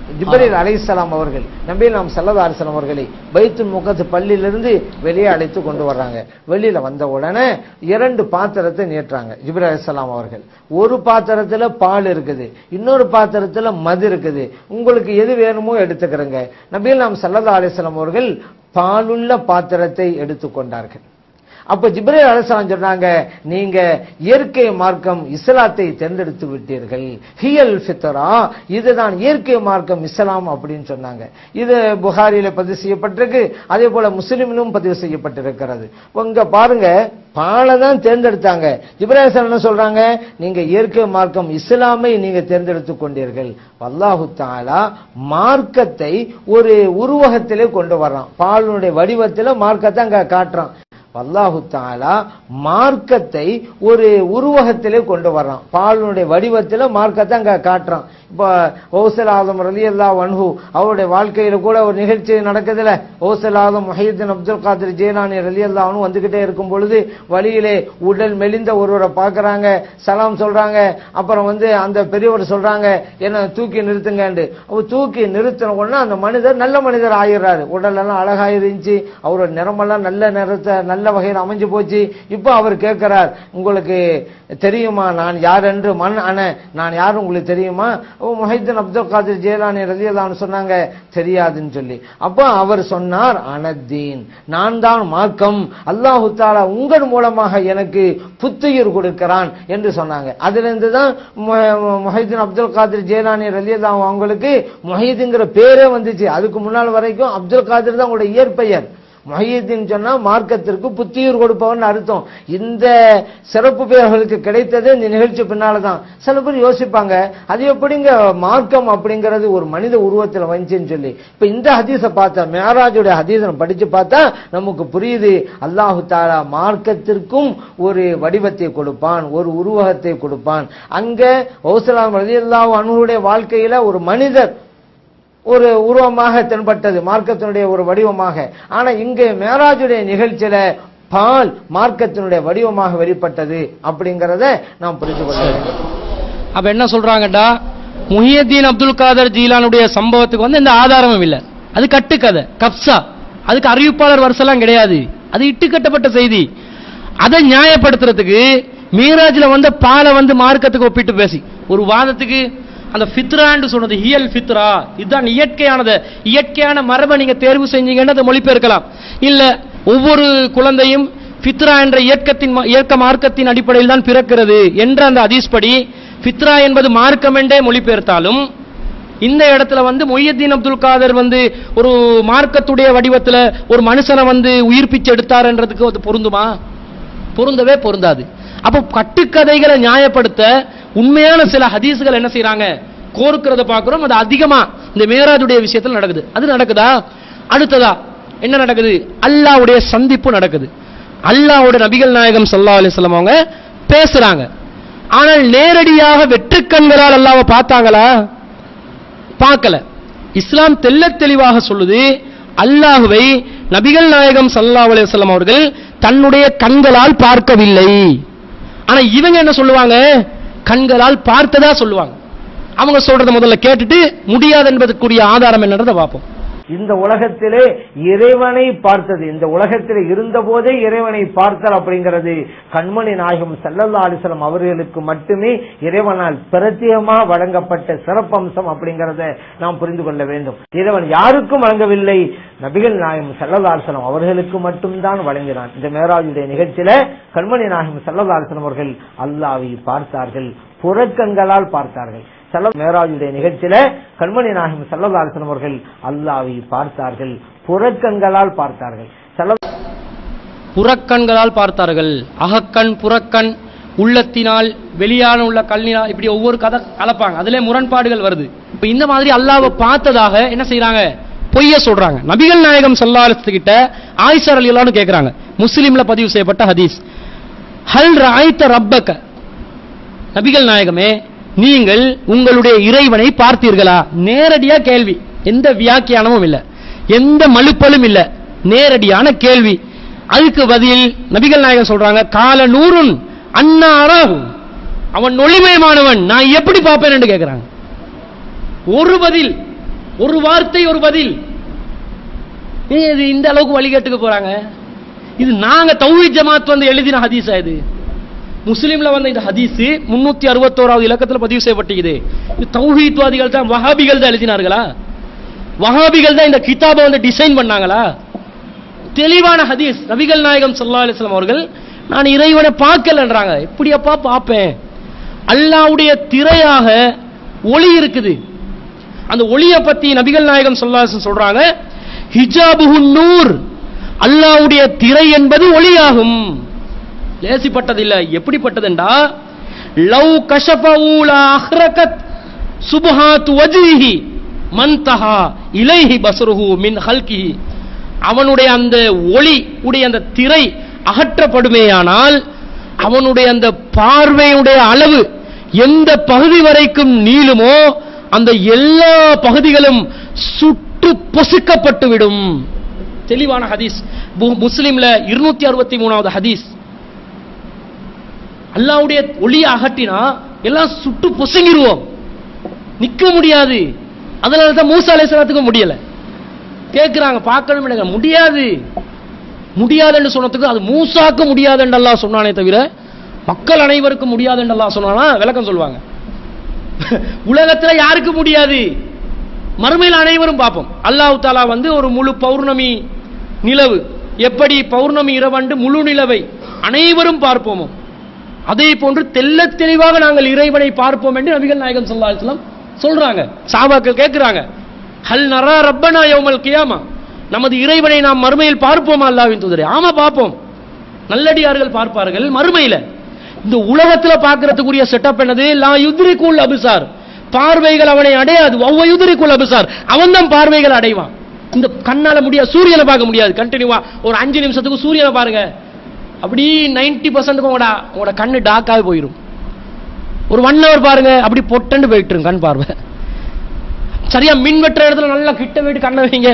ஜிப்ரீல் அலைஹிஸ்ஸலாம் அவர்கள் நபி நாம் சல்லல்லாஹு அலைஹி வஸல்லம் அவர்களை பைத்துல் முகத்து பள்ளியிலிருந்து வெளியே அழைத்து கொண்டு வர்றாங்க வெளியில வந்த உடனே இரண்டு பாத்திரத்தை நீட்டுறாங்க ஜிப்ரீல் அலைஹிஸ்ஸலாம் அவர்கள் ஒரு பாத்திரத்துல பால் இருக்குது இன்னொரு பாத்திரத்துல மது இருக்குது உங்களுக்கு எது வேணுமோ எடுத்துக்கிறங்க நபி நாம் சல்லல்லாஹு அலைஹி வஸல்லம் அவர்கள் பாலுள்ள பாத்திரத்தை எடுத்துக்கொண்டார்கள் அப்ப ஜிப்ரேல் அலிஸ்லாம் சொன்னாங்க நீங்க இயற்கை மார்க்கம் இஸ்லாத்தை தேர்ந்தெடுத்து விட்டீர்கள் ஹியல் ஃபித்ரா இதுதான் இயற்கை மார்க்கம் இஸ்லாம் அப்படின்னு சொன்னாங்க இது புகாரியில பதிவு செய்யப்பட்டிருக்கு அதே போல முஸ்லிமிலும் பதிவு செய்யப்பட்டிருக்கிறது இங்க பாருங்க பாலை தான் தேர்ந்தெடுத்தாங்க ஜிப்ரேல் அலிஸ்லாம் என்ன சொல்றாங்க நீங்க இயற்கை மார்க்கம் இஸ்லாமை நீங்க தேர்ந்தெடுத்து கொண்டீர்கள் அல்லாஹு தாலா மார்க்கத்தை ஒரு உருவகத்திலே கொண்டு வர்றான் பாலுடைய வடிவத்தில் மார்க்கத்தை அங்க காட்டுறான் அல்லாஹு தாலா மார்க்கத்தை ஒரு உருவகத்திலே கொண்டு வர்றான் பாலுடைய வடிவத்தில் மார்க்கத்தை அங்க காட்டுறான் இப்போ ஓசல் ஆதம் ரலி அல்லா வன்ஹு அவருடைய வாழ்க்கையில கூட ஒரு நிகழ்ச்சி நடக்குதுல ஓசல் ஆதம் மஹீதன் அப்துல் காதிர் ஜெயலானி ரலி அல்லாவும் வந்துகிட்டே இருக்கும் பொழுது வழியிலே உடல் மெலிந்த ஒருவரை பார்க்கறாங்க சலாம் சொல்றாங்க அப்புறம் வந்து அந்த பெரியவர் சொல்றாங்க என்ன தூக்கி நிறுத்துங்கன்னு அவர் தூக்கி நிறுத்தின உடனே அந்த மனிதர் நல்ல மனிதர் ஆயிடுறாரு உடல் எல்லாம் அழகாயிருந்துச்சு அவரோட நிறமெல்லாம் நல்ல நிறத்தை நல்ல வகையில் அமைஞ்சு போச்சு இப்போ அவர் கேட்கிறார் உங்களுக்கு தெரியுமா நான் யார் என்று மண் அண நான் யார் உங்களுக்கு தெரியுமா ஓ முஹைதன் அப்துல் காதிர் ஜெயலானி ரலியல்லான்னு சொன்னாங்க தெரியாதுன்னு சொல்லி அப்போ அவர் சொன்னார் அனத்தீன் நான் தான் மார்க்கம் அல்லாஹு தாலா உங்கள் மூலமாக எனக்கு புத்துயிர் கொடுக்கிறான் என்று சொன்னாங்க அதிலிருந்து தான் முஹைதீன் அப்துல் காதிர் ஜெயலானி ரலியல்லா அவங்களுக்கு முஹைதுங்கிற பேரே வந்துச்சு அதுக்கு முன்னால் வரைக்கும் அப்துல் காதிர் தான் உங்களுடைய இயற்பெயர் மொஹீதீன் சொன்னா மார்க்கத்திற்கு புத்தியூர் கொடுப்பவன் அர்த்தம் இந்த சிறப்பு பெயர்களுக்கு கிடைத்தது இந்த நிகழ்ச்சி பின்னால தான் சில பேர் யோசிப்பாங்க அது எப்படிங்க மார்க்கம் அப்படிங்கிறது ஒரு மனித உருவத்தில் வந்துச்சுன்னு சொல்லி இப்ப இந்த ஹதீஸை பார்த்தா மேராஜுடைய ஹதீஸை படிச்சு பார்த்தா நமக்கு புரியுது அல்லாஹு தாலா மார்க்கத்திற்கும் ஒரு வடிவத்தை கொடுப்பான் ஒரு உருவகத்தை கொடுப்பான் அங்க ஓசலாம் ரலியல்லாஹு அன்ஹுடைய வாழ்க்கையில ஒரு மனிதர் ஒரு உருவமாக தென்பட்டது மார்க்கத்தினுடைய ஒரு வடிவமாக ஆனா இங்கே மேராஜுடைய நிகழ்ச்சியில பால் மார்க்கத்தினுடைய வடிவமாக வெளிப்பட்டது அப்படிங்கறத நாம் புரிந்து கொள்ள வேண்டும்
அப்ப என்ன சொல்றாங்கடா முஹியத்தீன் அப்துல் காதர் ஜீலானுடைய சம்பவத்துக்கு வந்து எந்த ஆதாரமும் இல்லை அது கட்டுக்கதை கப்சா அதுக்கு அறிவிப்பாளர் வருஷம்லாம் கிடையாது அது இட்டுக்கட்டப்பட்ட செய்தி அதை நியாயப்படுத்துறதுக்கு மீராஜ்ல வந்த பாலை வந்து மார்க்கத்துக்கு ஒப்பிட்டு பேசி ஒரு வாதத்துக்கு அந்த ஃபித்ரான்னு சொன்னது ஹியல் ஃபித்ரா இதுதான் இயற்கையானது இயற்கையான மரபை நீங்க தேர்வு செஞ்சீங்கன்னு அதை மொழிபெயர்க்கலாம் இல்ல ஒவ்வொரு குழந்தையும் ஃபித்ரா என்ற இயக்கத்தின் ம- இயக்க மார்க்கத்தின் அடிப்படையில் தான் பிறக்கிறது என்ற அந்த ஹதீஸ் படி ஃபித்ரா என்பது மார்க்கம் என்றே மொழிபெயர்த்தாலும் இந்த இடத்துல வந்து மொய்யத்தீன் அப்துல் காதர் வந்து ஒரு மார்க்கத்துடைய வடிவத்துல ஒரு மனுஷனை வந்து உயிர்ப்பிச்சு எடுத்தாருன்றதுக்கு அது பொருந்துமா பொருந்தவே பொருந்தாது அப்போ கட்டுக்கதைகளை நியாயப்படுத்த உண்மையான சில ஹதீஸ்கள் என்ன செய்றாங்க கோர்க்கிறத பார்க்கிறோம் அது அதிகமா இந்த மேராஜுடைய விஷயத்துல நடக்குது அது நடக்குதா அடுத்ததா என்ன நடக்குது அல்லாஹ்வுடைய சந்திப்பு நடக்குது அல்லாஹ்வுடைய நபிகள் நாயகம் ஸல்லல்லாஹு அலைஹி வஸல்லம் அவங்க பேசுறாங்க ஆனால் நேரடியாக வெற்றுக்கண்களால் அல்லாஹ்வை பார்த்தாங்களா பார்க்கல இஸ்லாம் தெள்ளத் தெளிவாக சொல்லுது அல்லாஹுவை நபிகள் நாயகம் ஸல்லல்லாஹு அலைஹி வஸல்லம் அவர்கள் தன்னுடைய கண்களால் பார்க்கவில்லை ஆனா இவங்க என்ன சொல்லுவாங்க கண்களால் பார்த்ததா சொல்லுவாங்க அவங்க சொல்றத முதல்ல கேட்டுட்டு முடியாது என்பதற்குரிய ஆதாரம் என்னன்றதை பார்ப்போம்
இந்த உலகத்திலே இறைவனை பார்த்தது இந்த உலகத்திலே இருந்த போதே இறைவனை பார்த்தல் அப்படிங்கிறது கண்மணி நாயகம் ஸல்லல்லாஹு அலைஹி வஸல்லம் அவர்களுக்கு மட்டுமே இறைவனால் பிரத்யேகமா வழங்கப்பட்ட சிறப்பம்சம் அப்படிங்கறத நாம் புரிந்து கொள்ள வேண்டும் இறைவன் யாருக்கும் வழங்கவில்லை நபிகள் நாயகம் ஸல்லல்லாஹு அலைஹி வஸல்லம் அவர்களுக்கு மட்டும்தான் வழங்கினான் இந்த மேராஜுடைய நிகழ்ச்சியில கண்மணி நாயகம் ஸல்லல்லாஹு அலைஹி வஸல்லம் அவர்கள் அல்லாஹ்வை பார்த்தார்கள் புறக்கண்களால் பார்த்தார்கள் செல்ல மேராஜுடைய நிகழ்ச்சியில கண்மணி நாயகம் சல்லல்லா அலிஸ்லாம் அவர்கள் அல்லாவை பார்த்தார்கள் புறக்கண்களால் பார்த்தார்கள் செல்ல
புறக்கண்களால் பார்த்தார்கள் அகக்கண் புறக்கண் உள்ளத்தினால் வெளியான உள்ள கல்லினால் இப்படி ஒவ்வொரு கதை கலப்பாங்க அதுல முரண்பாடுகள் வருது இப்ப இந்த மாதிரி அல்லாவை பார்த்ததாக என்ன செய்றாங்க பொய்ய சொல்றாங்க நபிகள் நாயகம் சல்லாலத்து கிட்ட ஆயிஷா அலிலான்னு கேக்குறாங்க முஸ்லிம்ல பதிவு செய்யப்பட்ட ஹதீஸ் ஹல் ராய்த்த ரப்பக்க நபிகள் நாயகமே நீங்கள் உங்களுடைய இறைவனை பார்த்தீர்களா நேரடியா கேள்வி எந்த வியாக்கியானமும் இல்ல எந்த மலுப்பலும் இல்ல நேரடியான கேள்வி அதுக்கு பதில் நபிகள் நாயகம் சொல்றாங்க கால நூறுன் அன்னாராகு அவன் ஒளிமயமானவன் நான் எப்படி பார்ப்பேன் என்று கேட்கிறாங்க ஒரு பதில் ஒரு வார்த்தை ஒரு பதில் ஏன் இது இந்த அளவுக்கு வழிகேட்டுக்கு போறாங்க இது நாங்க தௌஹீத் ஜமாத் வந்து எழுதின ஹதீஸா இது முஸ்லிம்ல வந்த இந்த ஹதீஸ் முன்னூத்தி அறுபத்தோராவது இலக்கத்துல பதிவு செய்யப்பட்டிருக்குது இது தௌஹீத்வாதிகள் தான் வஹாபிகள் தான் எழுதினார்களா வஹாபிகள் தான் இந்த கிதாபை வந்து டிசைன் பண்ணாங்களா தெளிவான ஹதீஸ் நபிகள் நாயகம் ஸல்லல்லாஹு அலைஹி வஸல்லம் அவர்கள் நான் இறைவனை பார்க்கலன்றாங்க எப்படியப்பா பார்ப்பேன் அல்லாஹ்வுடைய திரையாக ஒளி இருக்குது அந்த ஒளியை பத்தி நபிகள் நாயகம் ஸல்லல்லாஹு அலைஹி வஸல்லம் சொல்றாங்க ஹிஜாபுஹுன் நூர் அல்லாஹ்வுடைய திரை என்பது ஒளியாகும் லேசிப்பட்டதில்லை எப்படிப்பட்டதுண்டா லவ் கஷபூல அஹ்ரகத் சுபஹாத் வஜ்ஹி மன்தஹா இலைஹி பஸ்ருஹு மின் ஹல்கிஹி அவனுடைய அந்த ஒளி உடைய அந்த திரை அகற்றப்படுமேயானால் அவனுடைய அந்த பார்வையுடைய அளவு எந்த பகுதி வரைக்கும் நீளுமோ அந்த எல்லா பகுதிகளும் சுட்டு பொசுக்கப்பட்டு விடும் தெளிவான ஹதீஸ் பு- முஸ்லிம்ல இருநூத்தி அறுபத்தி மூணாவது ஹதீஸ் அல்லாவுடைய ஒளியை அகட்டினா எல்லாம் சுட்டு பொசுங்கிருவோம் நிக்க முடியாது அதனால தான் மூசா அலைஹிஸ்ஸலாத்துக்கு முடியல கேட்கிறாங்க பார்க்கணும் முடியாது முடியாதுன்னு சொன்னதுக்கு அது மூசாக்கு முடியாதுன்னு அல்லாஹ் சொன்னானே தவிர மக்கள் அனைவருக்கும் முடியாதுன்னு அல்லாஹ் சொன்னானா விளக்கம் சொல்லுவாங்க உலகத்துல யாருக்கு முடியாது மறுமையில் அனைவரும் பார்ப்போம் அல்லாஹ் தாலா வந்து ஒரு முழு பௌர்ணமி நிலவு எப்படி பௌர்ணமி இரவண்டு முழு நிலவை அனைவரும் பார்ப்போமோ அதே போன்று தெள்ளத் தெளிவாக நாங்கள் இறைவனை பார்ப்போம் என்று நபிகள் நாயகம் ஸல்லல்லாஹு அலைஹி வஸல்லம் சொல்றாங்க சாபாக்கள் கேட்கிறாங்க ஹல் நரா ரப்பனா யௌமல் கியாமா நமது இறைவனை நாம் மறுமையில் பார்ப்போமா அல்லாஹ்வின் தூதரே ஆமா பார்ப்போம் நல்லடியார்கள் பார்ப்பார்கள் மறுமையில இந்த உலகத்துல பார்க்கறதுக்குரிய செட்டப் என்னது லா யுத்ரிகுல் அபிசார் பார்வைகள் அவனை அடையாது ஒவ்வொரு யுத்ரிகுல் அபிசார் அவன் தான் பார்வைகள் அடைவான் இந்த கண்ணால முடியாது சூரியனை பார்க்க முடியாது கண்டினியூவா ஒரு அஞ்சு நிமிஷத்துக்கு சூரியனை பாருங்க அப்படி நைன்டி பர்சன்ட் உங்களோட உங்களோட கண்ணு டாக்காவே போயிடும் ஒரு ஒன் ஹவர் பாருங்க அப்படி பொட்டண்டு போயிட்டு கண் பார்வை சரியா மின் வெட்டுற இடத்துல நல்லா கிட்ட போயிட்டு கண்ணை வைங்க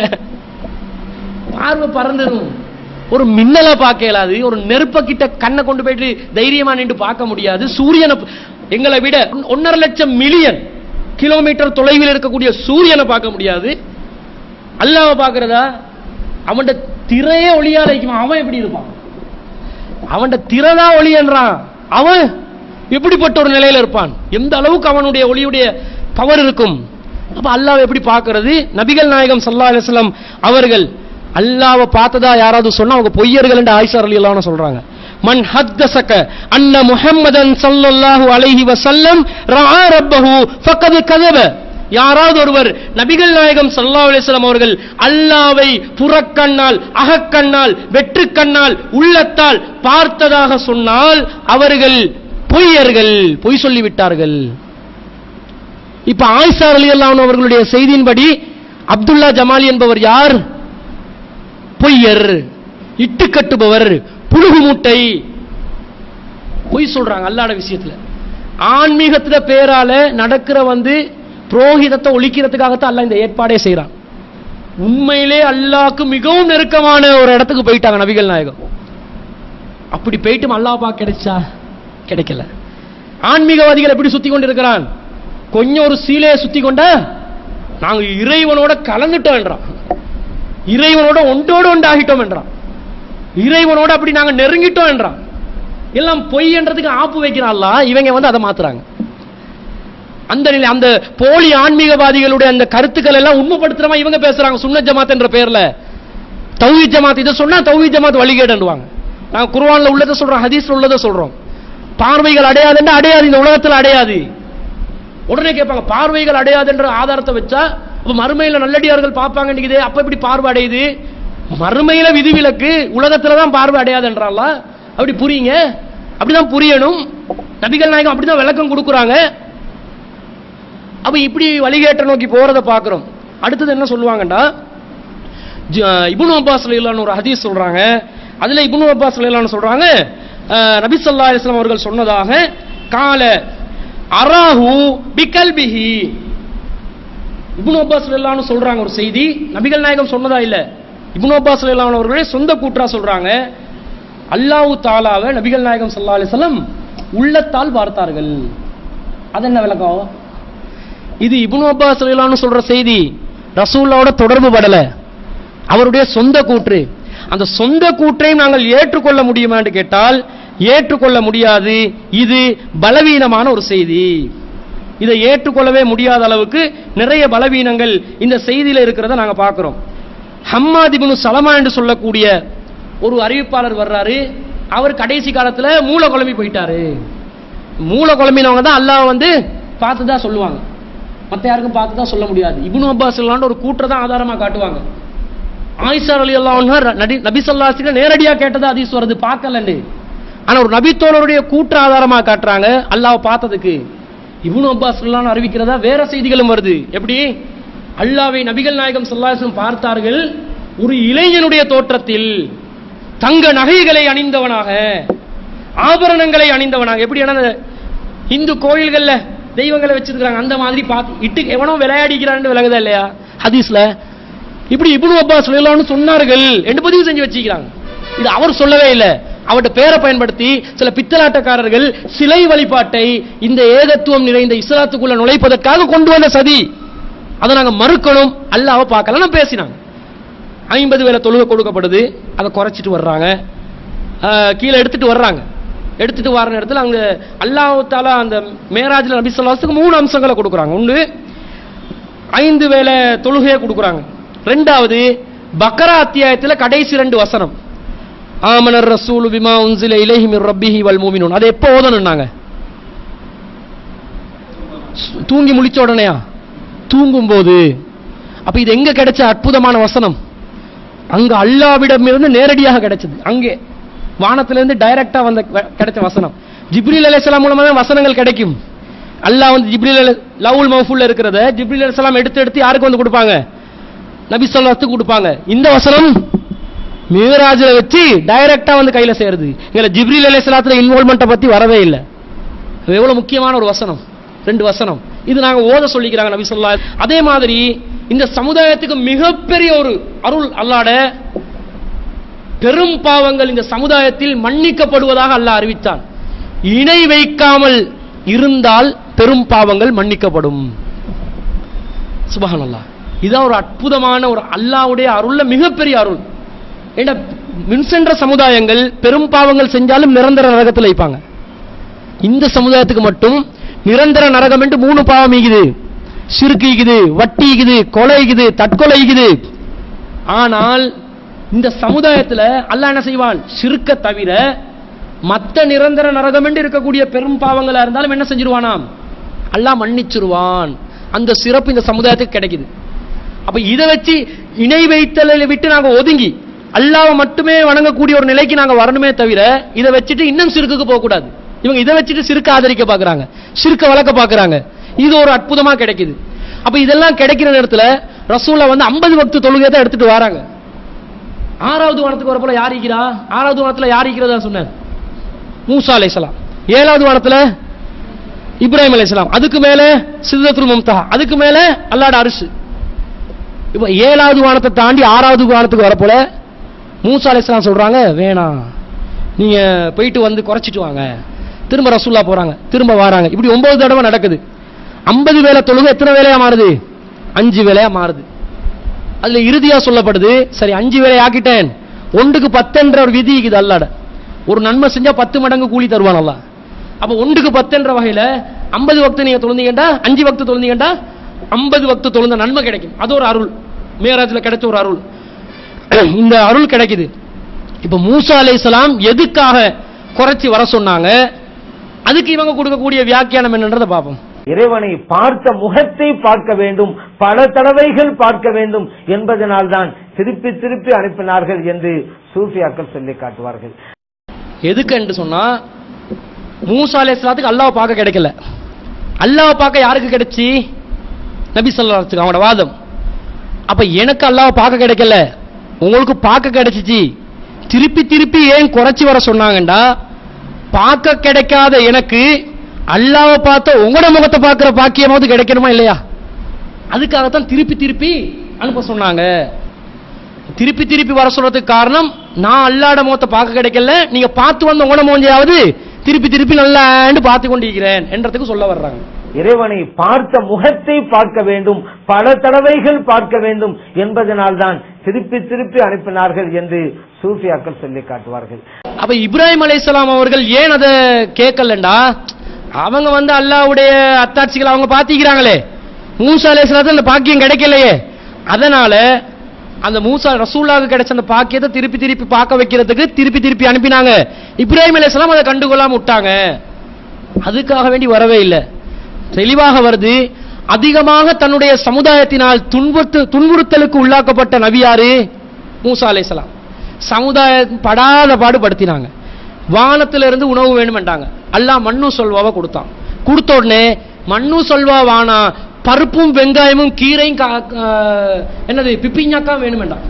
பார்வை பறந்துடும் ஒரு மின்னலை பார்க்க இயலாது ஒரு நெருப்ப கிட்ட கண்ணை கொண்டு போயிட்டு தைரியமா நின்று பார்க்க முடியாது சூரியனை ப- எங்களை விட ஒன்னரை லட்சம் மில்லியன் கிலோமீட்டர் தொலைவில் இருக்கக்கூடிய சூரியனை பார்க்க முடியாது அல்லாஹ்வை பார்க்கறதா அவன்ட திரையே ஒளியால வைக்குமா அவன் எப்படி இருப்பான் அவன்ட திறனா ஒளி என்றான் அவன் எப்படிப்பட்ட ஒரு நிலையில இருப்பான் எந்த அளவுக்கு அவனுடைய ஒளியுடைய பவர் இருக்கும் அப்ப அல்லாஹ் எப்படி பார்க்கிறது நபிகள் நாயகம் ஸல்லல்லாஹு அலைஹி வஸல்லம் அவர்கள் அல்லாஹ்வை பார்த்ததா யாராவது சொன்னா அவங்க பொய்யர்கள் என்று ஆயிஷா ரலியல்லாஹு அன்ஹா சொல்றாங்க மன் ஹத்தஸக அன்ன முஹம்மதன் ஸல்லல்லாஹு அலைஹி வஸல்லம் ரஆ ரப்பஹு ஃபக்கத் கதப யாராவது ஒருவர் நபிகள் நாயகம் ஸல்லல்லாஹு அலைஹி வஸல்லம் அவர்கள் அல்லாவை புறக்கண்ணால் அகக்கண்ணால் வெற்றுக்கண்ணால் உள்ளத்தால் பார்த்ததாக சொன்னால் அவர்கள் பொய்யர்கள் பொய் சொல்லிவிட்டார்கள் இப்ப ஆயிஷா ரலியல்லாஹு அன்ஹா அவர்களுடைய செய்தியின்படி அப்துல்லா ஜமாலி என்பவர் யார் பொய்யர் இட்டு கட்டுபவர் புழுகு மூட்டை பொய் சொல்றாங்க அல்லாட விஷயத்துல ஆன்மீகத்துல பேரால நடக்கிற வந்து புரோகிதத்தை ஒழிக்கிறதுக்காகத்தான் அல்லாஹ் இந்த ஏற்பாடே செய்றான் உண்மையிலே அல்லாஹ்க்கு மிகவும் நெருக்கமான ஒரு இடத்துக்கு போயிட்டாங்க நபிகள் நாயகம் அப்படி போயிட்டும் அல்லாஹ் பா கிடைச்சா கிடைக்கல ஆன்மீகவாதிகள் எப்படி சுத்தி கொண்டு இருக்கிறான் கொஞ்சம் ஒரு சீலையை சுத்தி கொண்டா நாங்க இறைவனோட கலந்துட்டோம் என்றான் இறைவனோட ஒன்றோடு ஒன்றாகிட்டோம் என்றான் இறைவனோட அப்படி நாங்க நெருங்கிட்டோம் என்றான் எல்லாம் பொய் என்றதுக்கு ஆப்பு வைக்கிறான் அல்லாஹ் இவங்க வந்து அதை மாத்துறாங்க அந்த நிலை அந்த போலி ஆன்மீகவாதிகளுடைய அந்த கருத்துக்கள் எல்லாம் உண்மைப்படுத்துறமா இவங்க பேசுறாங்க சுன்ன ஜமாத் என்ற பெயர்ல தௌஹி ஜமாத் இதை சொன்னா தௌஹி ஜமாத் வழிகேடுவாங்க நாங்க குர்ஆன்ல உள்ளதை சொல்றோம் ஹதீஸ்ல உள்ளதை சொல்றோம் பார்வைகள் அடையாதுன்னா அடையாது இந்த உலகத்துல அடையாது உடனே கேட்பாங்க பார்வைகள் அடையாதுன்ற ஆதாரத்தை வச்சா அப்ப மறுமையில நல்லடியார்கள் பார்ப்பாங்க நிக்குது அப்ப எப்படி பார்வை அடையுது மறுமையில விதிவிலக்கு உலகத்துல தான் பார்வை அடையாதுன்றால அப்படி புரியுங்க அப்படிதான் புரியணும் நபிகள் நாயகம் அப்படிதான் விளக்கம் கொடுக்குறாங்க அப்ப இப்படி வழிகேட்ட நோக்கி போறத பார்க்கிறோம் அடுத்தது என்ன சொல்லுவாங்கடா இப்னு அப்பாஸ் ரலியல்லாஹு ஒரு ஹதீஸ் சொல்றாங்க அதுல இப்னு அப்பாஸ் ரலியல்லாஹு சொல்றாங்க அஹ், நபி ஸல்லல்லாஹு அலைஹி வஸல்லம் அவர்கள் சொன்னதாக கால அராஹு பிகல்பிஹி இப்னு அப்பாஸ் ரலியல்லாஹு சொல்றாங்க ஒரு செய்தி நபிகள் நாயகம் சொன்னதா இல்ல இப்னு அப்பாஸ் ரலியல்லாஹு அவர்களே சொந்த கூற்றா சொல்றாங்க அல்லாஹ் தாலாவை நபிகள் நாயகம் ஸல்லல்லாஹு அலைஹி வஸல்லம் உள்ளத்தால் பார்த்தார்கள் அது என்ன விளக்கம் இது இப்னு அப்பாஸ் ரலியல்லாஹு சொல்ற செய்தி ரசூல்லாவோட தொடர்பு படல அவருடைய சொந்த கூற்று அந்த சொந்த கூற்றையும் நாங்கள் ஏற்றுக்கொள்ள முடியுமா என்று கேட்டால் ஏற்றுக்கொள்ள முடியாது இது பலவீனமான ஒரு செய்தி இதை ஏற்றுக்கொள்ளவே முடியாத அளவுக்கு நிறைய பலவீனங்கள் இந்த செய்தியில இருக்கிறத நாங்க பார்க்கிறோம் ஹம்மாத் இப்னு சலமா என்று சொல்லக்கூடிய ஒரு அறிவிப்பாளர் வர்றாரு அவர் கடைசி காலத்துல மூல குழம்பி போயிட்டாரு மூல குழம்பினவங்க தான் அல்லாஹ் வந்து பார்த்து தான் சொல்லுவாங்க மத்த யாருக்கும் பார்த்து தான் சொல்ல முடியாது இப்னு அப்பாஸ் ஒரு கூற்றை தான் ஆதாரமா காட்டுவாங்க ஆயிஷா அலி அல்லாஹ் நபி சொல்லாசில நேரடியா கேட்டதா அதீஸ் வருது பார்க்கலன்னு ஆனா ஒரு நபித்தோழருடைய கூற்று ஆதாரமா காட்டுறாங்க அல்லாஹ் பார்த்ததுக்கு இப்னு அப்பாஸ் ரலியல்லாஹு அறிவிக்கிறதா வேற செய்திகளும் வருது எப்படி அல்லாவை நபிகள் நாயகம் ஸல்லல்லாஹு பார்த்தார்கள் ஒரு இளைஞனுடைய தோற்றத்தில் தங்க நகைகளை அணிந்தவனாக ஆபரணங்களை அணிந்தவனாக எப்படி அந்த இந்து கோயில்கள்ல தெய்வங்களை வச்சிருக்காங்க அந்த மாதிரி பார்த்து இட்டு எவனோ விளையாடிக்கிறான்னு விளங்குதா இல்லையா ஹதீஸ்ல இப்படி இப்னு அப்பாஸ் சொல்லலாம்னு சொன்னார்கள் என்று பதிவு செஞ்சு வச்சுக்கிறாங்க இது அவர் சொல்லவே இல்லை அவர்கிட்ட பேரை பயன்படுத்தி சில பித்தலாட்டக்காரர்கள் சிலை வழிபாட்டை இந்த ஏகத்துவம் நிறைந்த இஸ்லாத்துக்குள்ள நுழைப்பதற்காக கொண்டு வந்த சதி அதை நாங்க மறுக்கணும் அல்லாஹ்வை பார்க்கலாம் பேசினாங்க ஐம்பது வேலை தொழுகை கொடுக்கப்படுது அதை குறைச்சிட்டு வர்றாங்க ஆஹ் கீழே எடுத்துட்டு வர்றாங்க எடுத்துட்டு வர நேரத்தில் அங்க அல்லாஹ் தாலா அந்த மேராஜில் நபி சொல்லாஸுக்கு மூணு அம்சங்களை கொடுக்குறாங்க ஒன்று ஐந்து வேலை தொழுகையை கொடுக்குறாங்க ரெண்டாவது பக்கரா அத்தியாயத்தில் கடைசி ரெண்டு வசனம் ஆமனர் ரசூலு பிமா உன்சில இலைஹி மிர் ரப்பிஹி வல் மூமினூன் அதை எப்போ ஓதணும்னாங்க சு- தூங்கி முழிச்ச உடனேயா தூங்கும் போது அப்ப இது எங்க கிடைச்ச அற்புதமான வசனம் அங்க அல்லாவிடமிருந்து நேரடியாக கிடைச்சது அங்கே வானத்திலிருந்து டைரக்டா வந்த வ- கிடைச்ச வசனம் ஜிப்ரீல் அலைஹிஸ்ஸலாம் மூலமா தான் வசனங்கள் கிடைக்கும் அல்லாஹ் வந்து ஜிப்ரீல் அலை- லவுல் மஹ்ஃபூல்ல இருக்கிறத ஜிப்ரீல் அலைஹிஸ்ஸலாம் எடுத்து எடுத்து யாருக்கு வந்து கொடுப்பாங்க நபி ஸல்லல்லாஹு கொடுப்பாங்க இந்த வசனம் மிகராஜில் வச்சு டைரக்டா வந்து கையில சேருது இங்க ஜிப்ரீல் அலைஹிஸ்ஸலாத்துல இன்வால்மெண்ட்டை பத்தி வரவே இல்லை அது எவ்வளவு முக்கியமான ஒரு வசனம் ரெண்டு வசனம் இது நாங்க ஓத சொல்லிக்கிறாங்க நபி சொல்லா அதே மாதிரி இந்த சமுதாயத்துக்கு மிகப்பெரிய ஒரு அருள் அல்லாட பெரும் பாவங்கள் இந்த சமுதாயத்தில் மன்னிக்கப்படுவதாக அல்லாஹ் அறிவித்தான் இணை வைக்காமல் இருந்தால் பெரும் பாவங்கள் மன்னிக்கப்படும் சுபஹானல்லாஹ் இதான் ஒரு அற்புதமான ஒரு அல்லாஹ்வுடைய அருள்ல மிகப்பெரிய அருள் ஏன்னா மின்சென்ற சமுதாயங்கள் பெரும் பாவங்கள் செஞ்சாலும் நிரந்தர நரகத்தில் வைப்பாங்க இந்த சமுதாயத்துக்கு மட்டும் நிரந்தர நரகம் என்று மூணு பாவம் ஈகுது சிறுக்கு ஈகுது வட்டி ஈகுது கொலை ஈகுது தற்கொலை ஈகுது ஆனால் இந்த சமுதாயத்துல அல்லாஹ் என்ன செய்வான் சிறுக்க தவிர மத்த நிரந்தர நரகம் என்று இருக்கக்கூடிய பெரும் பாவங்களா இருந்தாலும் என்ன செஞ்சிருவானாம் அல்லாஹ் மன்னிச்சிருவான் அந்த சிறப்பு இந்த சமுதாயத்துக்கு கிடைக்குது அப்ப இதை வச்சு இணை வைத்தலை விட்டு நாங்க ஒதுங்கி அல்லாஹ்வை மட்டுமே வணங்கக்கூடிய ஒரு நிலைக்கு நாங்க வரணுமே தவிர இதை வச்சுட்டு இன்னும் சிறுக்குக்கு போக கூடாது இவங்க இதை வச்சுட்டு சிறுக்க ஆதரிக்க பாக்குறாங்க சிறுக்க வளர்க்க பாக்குறாங்க இது ஒரு அற்புதமா கிடைக்குது அப்ப இதெல்லாம் கிடைக்கிற நேரத்துல ரசூலா வந்து 50 வக்து தொழுகையை தான் எடுத்துட்டு வராங்க ஆறாவது வானத்துக்கு வரப்போல யார் இருக்கிறா ஆறாவது வானத்துல யார் இருக்கிறதா சொன்னேன் மூசா அலைஹிஸ்ஸலாம் ஏழாவது வானத்துல இப்ராஹிம் அலைஹிஸ்ஸலாம் அதுக்கு மேல சித்தத்துல் மும்தஹா அதுக்கு மேல அல்லாஹ்ட அரிசு இப்ப ஏழாவது வானத்தை தாண்டி ஆறாவது வானத்துக்கு வரப்போல மூசா அலைஹிஸ்ஸலாம் சொல்றாங்க வேணாம் நீங்க போயிட்டு வந்து குறைச்சிட்டு வாங்க திரும்ப ரசூல்லா போறாங்க திரும்ப வராங்க இப்படி ஒன்பது தடவை நடக்குது ஐம்பது வேலை தொழுகை எத்தனை வேலையா மாறுது அஞ்சு வேலையா மாறுது அதுல இறுதியா சொல்லப்படுது சரி அஞ்சு வேலை ஆக்கிட்டேன் ஒன்றுக்கு பத்துன்ற ஒரு விதி இருக்குது அல்லாட ஒரு நன்மை செஞ்சா பத்து மடங்கு கூலி தருவான் அல்லாஹ் அப்ப ஒன்றுக்கு பத்துன்ற வகையில ஐம்பது வக்து நீங்க தொழுந்தீங்கடா அஞ்சு வக்து தொழுந்தீங்கடா ஐம்பது வக்து தொழுந்த நன்மை கிடைக்கும் அது ஒரு அருள் மேராஜ்ல கிடைச்ச ஒரு அருள் இந்த அருள் கிடைக்குது இப்ப மூசா அலைஹிஸ்ஸலாம் எதுக்காக குறைச்சி வர சொன்னாங்க அதுக்கு இவங்க கொடுக்கக்கூடிய வியாக்கியானம் என்னன்றதை பார்ப்போம்
இறைவனை பார்த்த முகத்தை பார்க்க வேண்டும் பல தடவைகள் பார்க்க வேண்டும் என்பதனால்தான் திருப்பி திருப்பி அனுப்பினார்கள் என்று சூஃபியாக்கள் சொல்லி காட்டுவார்கள்
எதுக்கு என்று சொன்னா மூசா அலைஹிஸ்ஸலாத்துக்கு அல்லாஹ் பார்க்க கிடைக்கல அல்லாஹ் பார்க்க யாருக்கு கிடைச்சி நபி ஸல்லல்லாஹு அலைஹி அவனோட வாதம் அப்ப எனக்கு அல்லாஹ் பார்க்க கிடைக்கல உங்களுக்கு பார்க்க கிடைச்சிச்சு திருப்பி திருப்பி ஏன் குறைச்சி வர சொன்னாங்கண்டா பார்க்க கிடைக்காத எனக்கு அல்லாஹ்வை பார்த்த உங்களோட முகத்தை பார்க்கிற பாக்கியமாவது கிடைக்கணுமா இல்லையா அதுக்காகத்தான் திருப்பி திருப்பி அனுப்ப சொன்னாங்க திருப்பி திருப்பி வர சொல்றதுக்கு காரணம் நான் அல்லாட முகத்தை பார்க்க கிடைக்கல நீங்க பார்த்து வந்த உங்களோட மூஞ்சியாவது திருப்பி திருப்பி நல்லாண்டு பார்த்து கொண்டிருக்கிறேன் என்றதுக்கு சொல்ல வர்றாங்க
இறைவனை பார்த்த முகத்தை பார்க்க வேண்டும் பல தடவைகள் பார்க்க வேண்டும் என்பதனால்தான் திருப்பி திருப்பி அனுப்பினார்கள் என்று சூஃபியாக்கள் சொல்லி காட்டுவார்கள்
அப்ப இப்ராஹிம் அலைஹிஸ்ஸலாம் அவர்கள் ஏன் அதை கேட்கலண்டா அவங்க வந்து அல்லாஹ்வுடைய அத்தாட்சிகளை அவங்க பாத்திக்கிறாங்களே மூசா அலைஹிஸ்ஸலாத்துக்கு அந்த பாக்கியம் கிடைக்கலையே அதனால அந்த மூசா ரசூல்லாவுக்கு கிடைச்ச அந்த பாக்கியத்தை திருப்பி திருப்பி பார்க்க வைக்கிறதுக்கு திருப்பி திருப்பி அனுப்பினாங்க இப்ராஹிம் அலைஹிஸ்ஸலாம் அதை கண்டுகொள்ளாம விட்டாங்க அதுக்காக வேண்டி வரவே இல்லை தெளிவாக வருது அதிகமாக தன்னுடைய சமுதாயத்தினால் துன்புறுத்து துன்புறுத்தலுக்கு உள்ளாக்கப்பட்ட நபியாரு மூசா அலைஹிஸ்ஸலாம் சமுதாயம் படாத பாடு படுத்தினாங்க வானத்துல இருந்து உணவு வேணுமென்றாங்க அல்லாஹ் மண்ணு சொல்வாவை கொடுத்தான் கொடுத்த உடனே மண்ணு சொல்வா வானா பருப்பும் வெங்காயமும் கீரையும் கா- கா- என்னது பிப்பிஞ்சாக்கா வேணுமெண்டா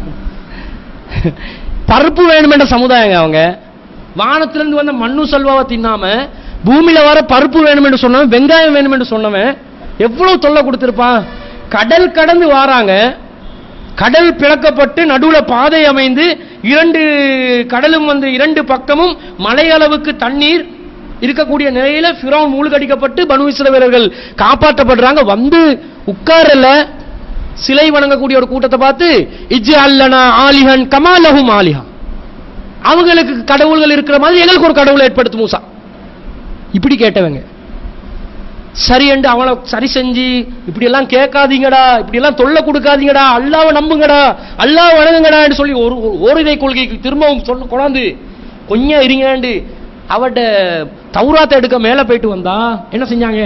பருப்பு வேணுமென்ற சமுதாயங்க அவங்க வானத்திலிருந்து வந்த மண்ணு செல்வாவை தின்னாம பூமியில வர பருப்பு வேணும் என்று சொன்னவன் வெங்காயம் வேணும் என்று சொன்னவன் எவ்வளவு தொல்லை கொடுத்திருப்பான் கடல் கடந்து வாராங்க கடல் பிளக்கப்பட்டு நடுவுல பாதை அமைந்து இரண்டு கடலும் வந்து இரண்டு பக்கமும் மலையளவுக்கு தண்ணீர் இருக்கக்கூடிய நிலையில ஃபிரௌன் மூழ்கடிக்கப்பட்டு பனு இஸ்ரவேலர்கள் காப்பாற்றப்படுறாங்க வந்து உட்காரல சிலை வணங்கக்கூடிய ஒரு கூட்டத்தை பார்த்து இஜ்ஜி அல்லனா ஆலிஹன் கமாலஹும் ஆலிஹா அவங்களுக்கு கடவுள்கள் இருக்கிற மாதிரி எங்களுக்கு ஒரு கடவுளை ஏற்படுத்து மூசா இப்படி கேட்டவங்க சரி என்று அவளை சரி செஞ்சு இப்படி எல்லாம் கேட்காதீங்கடா இப்படி எல்லாம் தொல்லை கொடுக்காதீங்கடா அல்லாவை நம்புங்கடா அல்லாஹ் வணங்குங்கடா என்று சொல்லி ஒரு ஒரு- ஓரிரை கொள்கைக்கு திரும்பவும் சொன்ன கொண்டாந்து கொஞ்சம் இருங்கண்டு அவட்ட தௌராத்தை எடுக்க மேல போயிட்டு வந்தா என்ன செஞ்சாங்க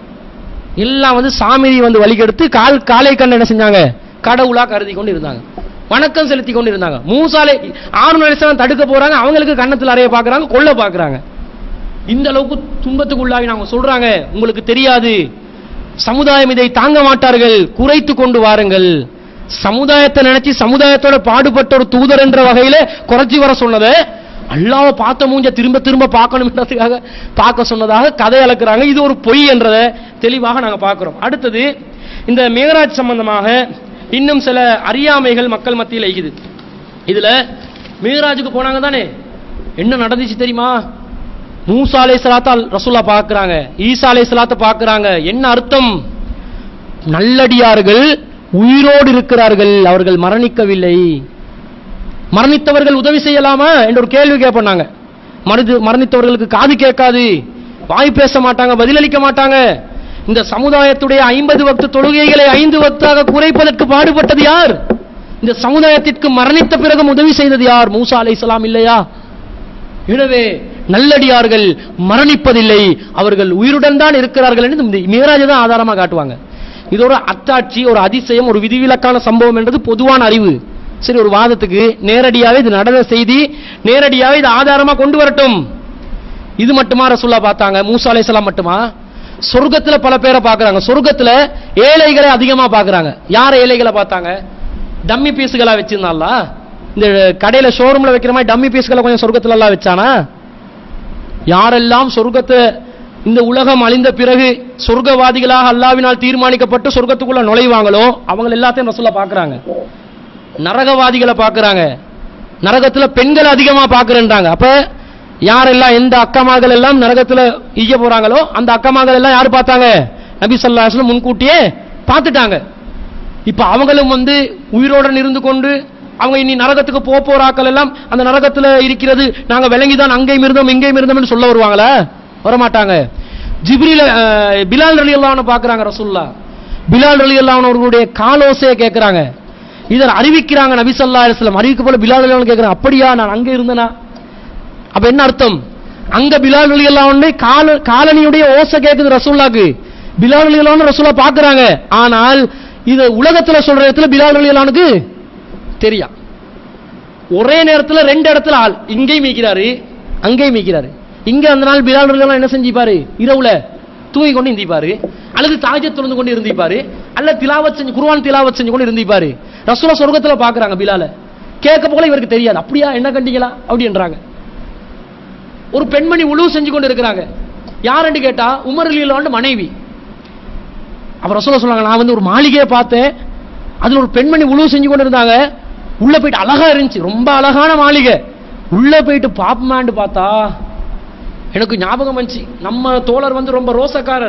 எல்லாம் வந்து சாமி வந்து வழிகெடுத்து கால் காலை கண்ண என்ன செஞ்சாங்க கடவுளா கருதி கொண்டு இருந்தாங்க வணக்கம் செலுத்தி கொண்டு இருந்தாங்க மூசாலை ஆறு நிமிஷம் தடுக்க போறாங்க அவங்களுக்கு கன்னத்துல அறைய பாக்குறாங்க கொல்ல பாக்குறாங்க இந்த அளவுக்கு துன்பத்துக்கு உள்ளாகி நாங்க சொல்றாங்க உங்களுக்கு தெரியாது சமுதாயம் இதை தாங்க மாட்டார்கள் குறைத்து கொண்டு வாருங்கள் சமுதாயத்தை நினைச்சு சமுதாயத்தோட பாடுபட்ட ஒரு தூதர் என்ற வகையில குறைச்சி வர சொன்னதை அல்லாஹ்வை பார்த்த மூஞ்ச திரும்ப திரும்ப பார்க்கணும்ன்றதுக்காக பார்க்க சொன்னதாக கதை அளக்குறாங்க இது ஒரு பொய் என்றதை தெளிவாக நாங்க பார்க்கிறோம் அடுத்தது இந்த மேகராஜ் சம்பந்தமாக இன்னும் சில அறியாமைகள் மக்கள் மத்தியில் இருக்குது இதுல மேகராஜுக்கு போனாங்க தானே என்ன நடந்துச்சு தெரியுமா மூசா அலை சலாத்தா ரசூலா பார்க்கறாங்க ஈசா அலை சலாத்தை பார்க்கறாங்க என்ன அர்த்தம் நல்லடியார்கள் உயிரோடு இருக்கிறார்கள் அவர்கள் மரணிக்கவில்லை மரணித்தவர்கள் உதவி செய்யலாமா என்ற ஒரு கேள்வி கேட்பாங்க மருது மரணித்தவர்களுக்கு காது கேட்காது வாய் பேச மாட்டாங்க பதிலளிக்க மாட்டாங்க இந்த சமுதாயத்துடைய ஐம்பது வக்து தொழுகைகளை ஐந்து வக்தாக குறைப்பதற்கு பாடுபட்டது யார் இந்த சமுதாயத்திற்கு மரணித்த பிறகும் உதவி செய்தது யார் மூசா அலைஹிஸ்ஸலாம் இல்லையா எனவே நல்லடியார்கள் மரணிப்பதில்லை அவர்கள் உயிருடன் தான் இருக்கிறார்கள் என்று இந்த மிகராஜ் தான் ஆதாரமா காட்டுவாங்க இது ஒரு அத்தாட்சி ஒரு அதிசயம் ஒரு விதிவிலக்கான சம்பவம் என்றது பொதுவான அறிவு சரி ஒரு வாதத்துக்கு நேரடியாவே இது நடந்த செய்தி நேரடியாவே இது ஆதாரமா கொண்டு வரட்டும் இது மட்டுமா ரசூல்லா பார்த்தாங்க மூசா அலைஹிஸ்ஸலாம் மட்டுமா சொர்க்கத்துல பல பேரை பார்க்கறாங்க சொர்க்கத்துல ஏழைகளை அதிகமா பார்க்கறாங்க யார் ஏழைகளை பார்த்தாங்க டம்மி பீஸுகளா வச்சிருந்தாங்களா இந்த கடையில ஷோரூம்ல வைக்கிற மாதிரி டம்மி பீஸ்களை கொஞ்சம் சொர்க்கத்துல எல்லாம் வச்சானா யாரெல்லாம் சொர்க்கத்தை இந்த உலகம் அழிந்த பிறகு சொர்க்கவாதிகளாக அல்லாவினால் தீர்மானிக்கப்பட்டு சொர்க்கத்துக்குள்ள நுழைவாங்களோ அவங்க எல்லாத்தையும் ரசூலா பார்க்கறாங்க நரகவாதிகளை பார்க்கறாங்க நரகத்துல பெண்கள் அதிகமா பார்க்கறேன்றாங்க அப்ப யாரெல்லாம் எந்த அக்கமார்கள் எல்லாம் நரகத்துல ஈய போறாங்களோ அந்த அக்கமார்கள் எல்லாம் யார் பார்த்தாங்க நபி ஸல்லல்லாஹு அலைஹி வஸல்லம் முன்கூட்டியே பார்த்துட்டாங்க இப்ப அவங்களும் வந்து உயிரோடன் இருந்து கொண்டு அவங்க இனி நரகத்துக்கு போக போறாக்கள் எல்லாம் அந்த நரகத்துல இருக்கிறது நாங்க விளங்கிதான் அங்கேயும் இருந்தோம் இங்கேயும் இருந்தோம்னு சொல்ல வருவாங்களா வரமாட்டாங்க ஜிப்ரில அஹ், பிலால் ரலி அல்லாஹ்னு பாக்குறாங்க ரசூல்லா பிலால் ரலி அல்லாஹ்னு அவர்களுடைய காலோசையை கேட்கறாங்க இதை அறிவிக்கிறாங்க நபி ஸல்லல்லாஹு அலைஹி வஸல்லம் அறிவிக்க போல பிலால் ரலி அல்லாஹ்னு கேட்கறாங்க அப்படியா நான் அங்க இருந்தனா அப்ப என்ன அர்த்தம் அங்க பிலால் ரலி அல்லாஹ்னு கால காலனியுடைய ஓசை கேக்குது ரசூல்லாக்கு பிலால் ரலி அல்லாஹ்னு ரசூலா பாக்குறாங்க ஆனால் இது உலகத்துல சொல்ற இடத்துல பிலால் ரலி அல்லாஹ்னுக்கு தெரியா ஒரே நேரத்துல ரெண்டு இடத்துல ஆள் இங்கேயும் மீக்கிறாரு அங்கேயும் மீக்கிறாரு இங்க அந்த நாள் பிலால் ரலி அல்லாஹ் என்ன செஞ்சிப்பாரு இரவுல தூங்கி கொண்டு இருந்திப்பாரு அல்லது தாஜத் தொழுந்து கொண்டு இருந்திப்பாரு அல்ல திலாவத் செஞ்சு குர்ஆன் திலாவத் செஞ்சு கொண்டு இருந்திப்பாரு ரசூலா சொர்க்கத்துல பாக்குறாங்க பிலால கேட்க போல இவருக்கு தெரியாது அப்படியா என்ன கண்டீங்களா அப்படின்றாங்க ஒரு பெண்மணி உழவு செஞ்சு கொண்டு இருக்கிறாங்க யாருன்னு கேட்டா உமர் அலிலான்னு மனைவி அவர் ரசூலா சொன்னாங்க நான் வந்து ஒரு மாளிகையை பார்த்தேன் அதுல ஒரு பெண்மணி உழவு செஞ்சு கொண்டு இருந்தாங்க உள்ள போயிட்டு அழகா இருந்துச்சு ரொம்ப அழகான மாளிகை உள்ள போயிட்டு பாப்பமாண்டு பார்த்தா எனக்கு ஞாபகம் வந்துச்சு நம்ம தோழர் வந்து ரொம்ப ரோசக்காரர்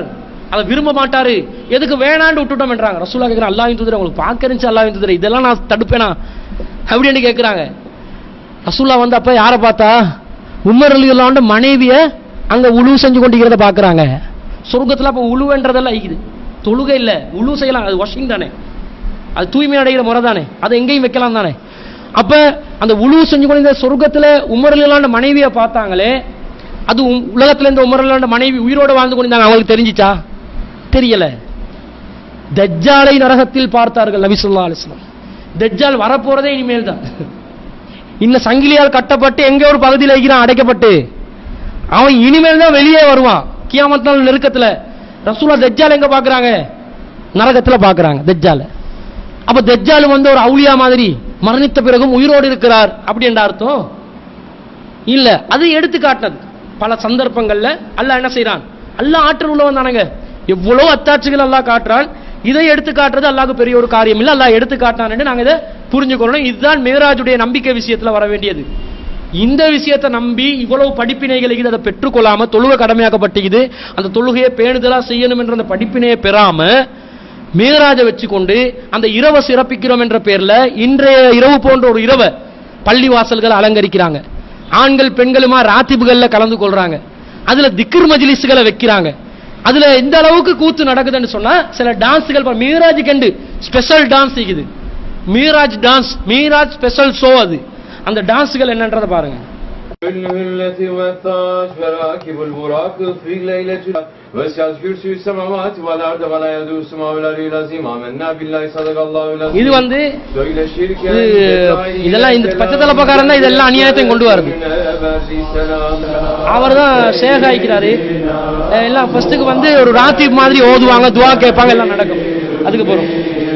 அதை விரும்ப மாட்டாரு எதுக்கு வேணான்னு விட்டுட்டோம்ன்றாங்க ரசூலா கேட்குறாங்க அல்லாஹ் தூதர் உங்களுக்கு பார்க்க இருந்துச்சு அல்லாஹ் தூதர் இதெல்லாம் நான் தடுப்பேனா அப்படின்னு கேட்குறாங்க ரசூல்லா வந்து அப்ப யாரை பார்த்தா உமர் அலி மனைவிய அங்க உழு செஞ்சு கொண்டிருக்கிறத பாக்குறாங்க சொர்க்கத்துல அப்ப உழுவன்றதெல்லாம் இருக்குது தொழுகை இல்ல உழு செய்யலாம் அது வாஷிங் தானே அது தூய்மை அடைகிற முறை தானே அதை எங்கேயும் வைக்கலாம் தானே அப்ப அந்த உழு செஞ்சு கொண்டிருந்த சொர்க்கத்துல உமர் அலி மனைவியை பார்த்தாங்களே அது உம்- உலகத்துல இந்த உமர் அலி மனைவி உயிரோட வாழ்ந்து கொண்டிருந்தாங்க அவங்களுக்கு தெரிஞ்சிச்சா தெரியல தஜ்ஜாலை நரகத்தில் பார்த்தார்கள் நபி ஸல்லல்லாஹு அலைஹி வஸல்லம் தஜ்ஜால் வரப்போறதே இனிமேல் தான் இன்னும் சங்கிலியால் கட்டப்பட்டு எங்க ஒரு பகுதியில் வைக்கிறான் அடைக்கப்பட்டு அவன் இனிமேல் தான் வெளியே வருவான் கியாமத் நாள் நெருக்கத்துல ரசூலா தஜ்ஜால் எங்க பாக்குறாங்க நரகத்துல பாக்குறாங்க தஜ்ஜால அப்ப தஜ்ஜால் வந்து ஒரு அவுலியா மாதிரி மரணித்த பிறகும் உயிரோடு இருக்கிறார் அப்படி என்ற அர்த்தம் இல்ல அது எடுத்து காட்டினது பல சந்தர்ப்பங்கள்ல அல்லாஹ் என்ன செய்றான் அல்லாஹ் ஆற்றல் உள்ளவன் தானங்க எவ்வளவு அத்தாட்சிகள் அல்லாஹ் காட்டுறான் இதை எடுத்து காட்டுறது அல்லாஹ்க்கு பெரிய ஒரு காரியம் இல்ல அல்லாஹ் எடுத்து காட்டான்னு நாங்க இதை புரிஞ்சுக்கணும் இதுதான் மேராஜுடைய நம்பிக்கை விஷயத்துல வர வேண்டியது இந்த விஷயத்தை நம்பி இவ்வளவு படிப்பினைகளை அதை பெற்றுக்கொள்ளாம தொழுகை கடமையாக்கப்பட்டிருக்குது அந்த தொழுகையை பேணுதலா செய்யணும் என்ற அந்த படிப்பினையை பெறாம மேராஜை வச்சுக்கொண்டு அந்த இரவை சிறப்பிக்கிறோம் என்ற பேர்ல இன்றைய இரவு போன்ற ஒரு இரவை பள்ளி வாசல்கள் அலங்கரிக்கிறாங்க ஆண்கள் பெண்களுமா ராத்திபுகள்ல கலந்து கொள்றாங்க அதுல திக்ர் மஜ்லிஸ்களை வைக்கிறாங்க அதுல எந்த அளவுக்கு கூத்து நடக்குதுன்னு சொன்னா சில டான்ஸ்கள் மீராஜ் கண்டு ஸ்பெஷல் டான்ஸ் இருக்குது மீராஜ் டான்ஸ் மீராஜ் ஸ்பெஷல் ஷோ அது அந்த டான்ஸ்கள் என்னன்றதை பாருங்க
الهلة والطاج فراكب البراق في ليلة وسعت كرسي السماوات والأرض ولا يدوس ما العلي العظيم آمنا بالله صدق الله العظيم
இது வந்து
سئل الشرك
இது இதெல்லாம் இந்த பச்சை தலைப்பக்காரன் தான் இதெல்லாம் அநியாயத்தையும் கொண்டு வருது அவர் தான் ஷேக் ஆயிக்கிறாரு அஹ் எல்லாம் ஃபர்ஸ்ட்டுக்கு வந்து ஒரு ராத்தி மாதிரி ஓதுவாங்க துவா கேட்பாங்க எல்லாம் நடக்கும் அதுக்கு போறோம்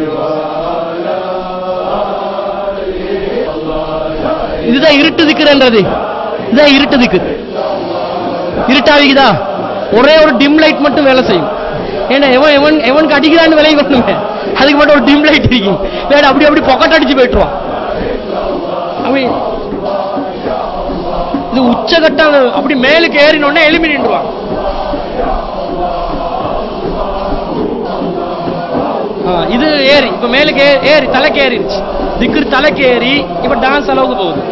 இதுதான் இருட்டு திக்குறன்றது இதுதான் இருட்டு திக்கு இருட்டாவிக்குதா ஒரே ஒரு டிம் லைட் மட்டும் வேலை செய்யும் ஏன்னா எவன் எவன் எவனுக்கு அடிக்கிறான்னு விலை வரணுங்க அதுக்கு மட்டும் ஒரு டிம் லைட் இருக்கும் வேற அப்படி அப்படி பொக்கட் அடிச்சு போயிட்டுருவான் அப்படி இது உச்சகட்டம் அப்படி மேலுக்கு ஏறினோடனே எலும்பி நின்றுவான் ஆ, இது ஏறி இப்ப மேலுக்கு ஏ- ஏறி தலைக்கு ஏறிடுச்சு திக்ரு தலைக்கு ஏறி இப்ப டான்ஸ் அளவுக்கு போகுது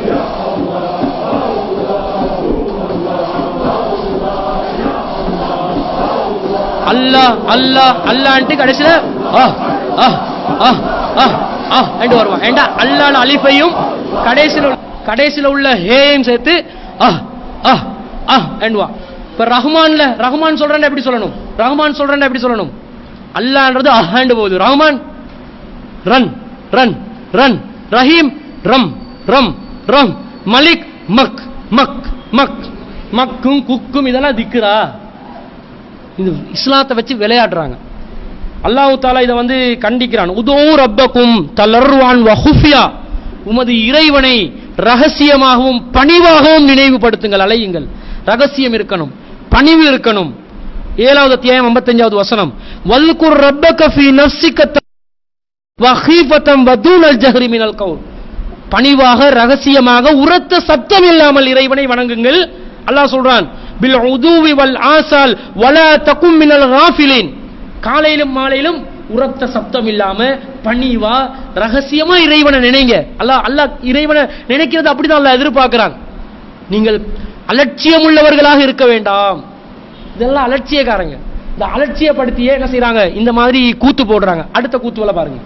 அல்லாஹ் அல்லாஹ் அல்லான்ட்டு கடைசியில ஆ ஆ ஆ ஆ ஆ என்று வருவான் ஏண்டா அல்லாஹ் அலிஃபையும் கடைசியில் உள்ள- கடைசியில் உள்ள ஹேயும் சேர்த்து ஆ ஆ ஆ என்றுவான் இப்ப ரஹ்மான்ல ரஹ்மான் சொல்றேன் எப்படி சொல்லணும் ரஹ்மான் சொல்றேன் எப்படி சொல்லணும் அல்லான்றது அஹாண்டு போகுது ரஹ்மான் ரன் ரன் ரன் ரஹீம் ரம் ரம் ரம் மலிக் மக் மக் மக் மக்கும் குக்கும் இதெல்லாம் திக்குறா இந்த இஸ்லாத்தை வச்சு விளையாடுறாங்க அல்லாஹ் தாலா இதை வந்து கண்டிக்கிறான் உதோ ரப்பக்கும் தளர்வான் வஹுஃபியா உமது இறைவனை ரகசியமாகவும் பணிவாகவும் நினைவுபடுத்துங்கள் அலையுங்கள் ரகசியம் இருக்கணும் பணிவு இருக்கணும் ஏழாவது அத்தியாயம் ஐம்பத்தஞ்சாவது வசனம் வல்குர் ரப்பக ஃபீ நஃப்ஸிக வஹீஃபத்தம் வதூனல் ஜஹ்ரி மினல் கவுல் பணிவாக ரகசியமாக உரத்த சத்தம் இல்லாமல் இறைவனை வணங்குங்கள் அல்லாஹ் சொல்றான் பில் உதூவி வல் ஆசால் வலா தகும் மினல் காஃபிலின் காலையிலும் மாலையிலும் உரத்த சப்தம் இல்லாம பணிவா ரகசியமா இறைவனை நினைங்க அல்லாஹ் அல்லாஹ் இறைவனை நினைக்கிறது அப்படிதான் அல்லாஹ் எதிர்பார்க்கிறான் நீங்கள் அலட்சியம் உள்ளவர்களாக இருக்க வேண்டாம் இதெல்லாம் அலட்சியக்காரங்க இந்த அலட்சியப்படுத்தியே என்ன செய்றாங்க இந்த மாதிரி கூத்து போடுறாங்க அடுத்த கூத்துவல பாருங்க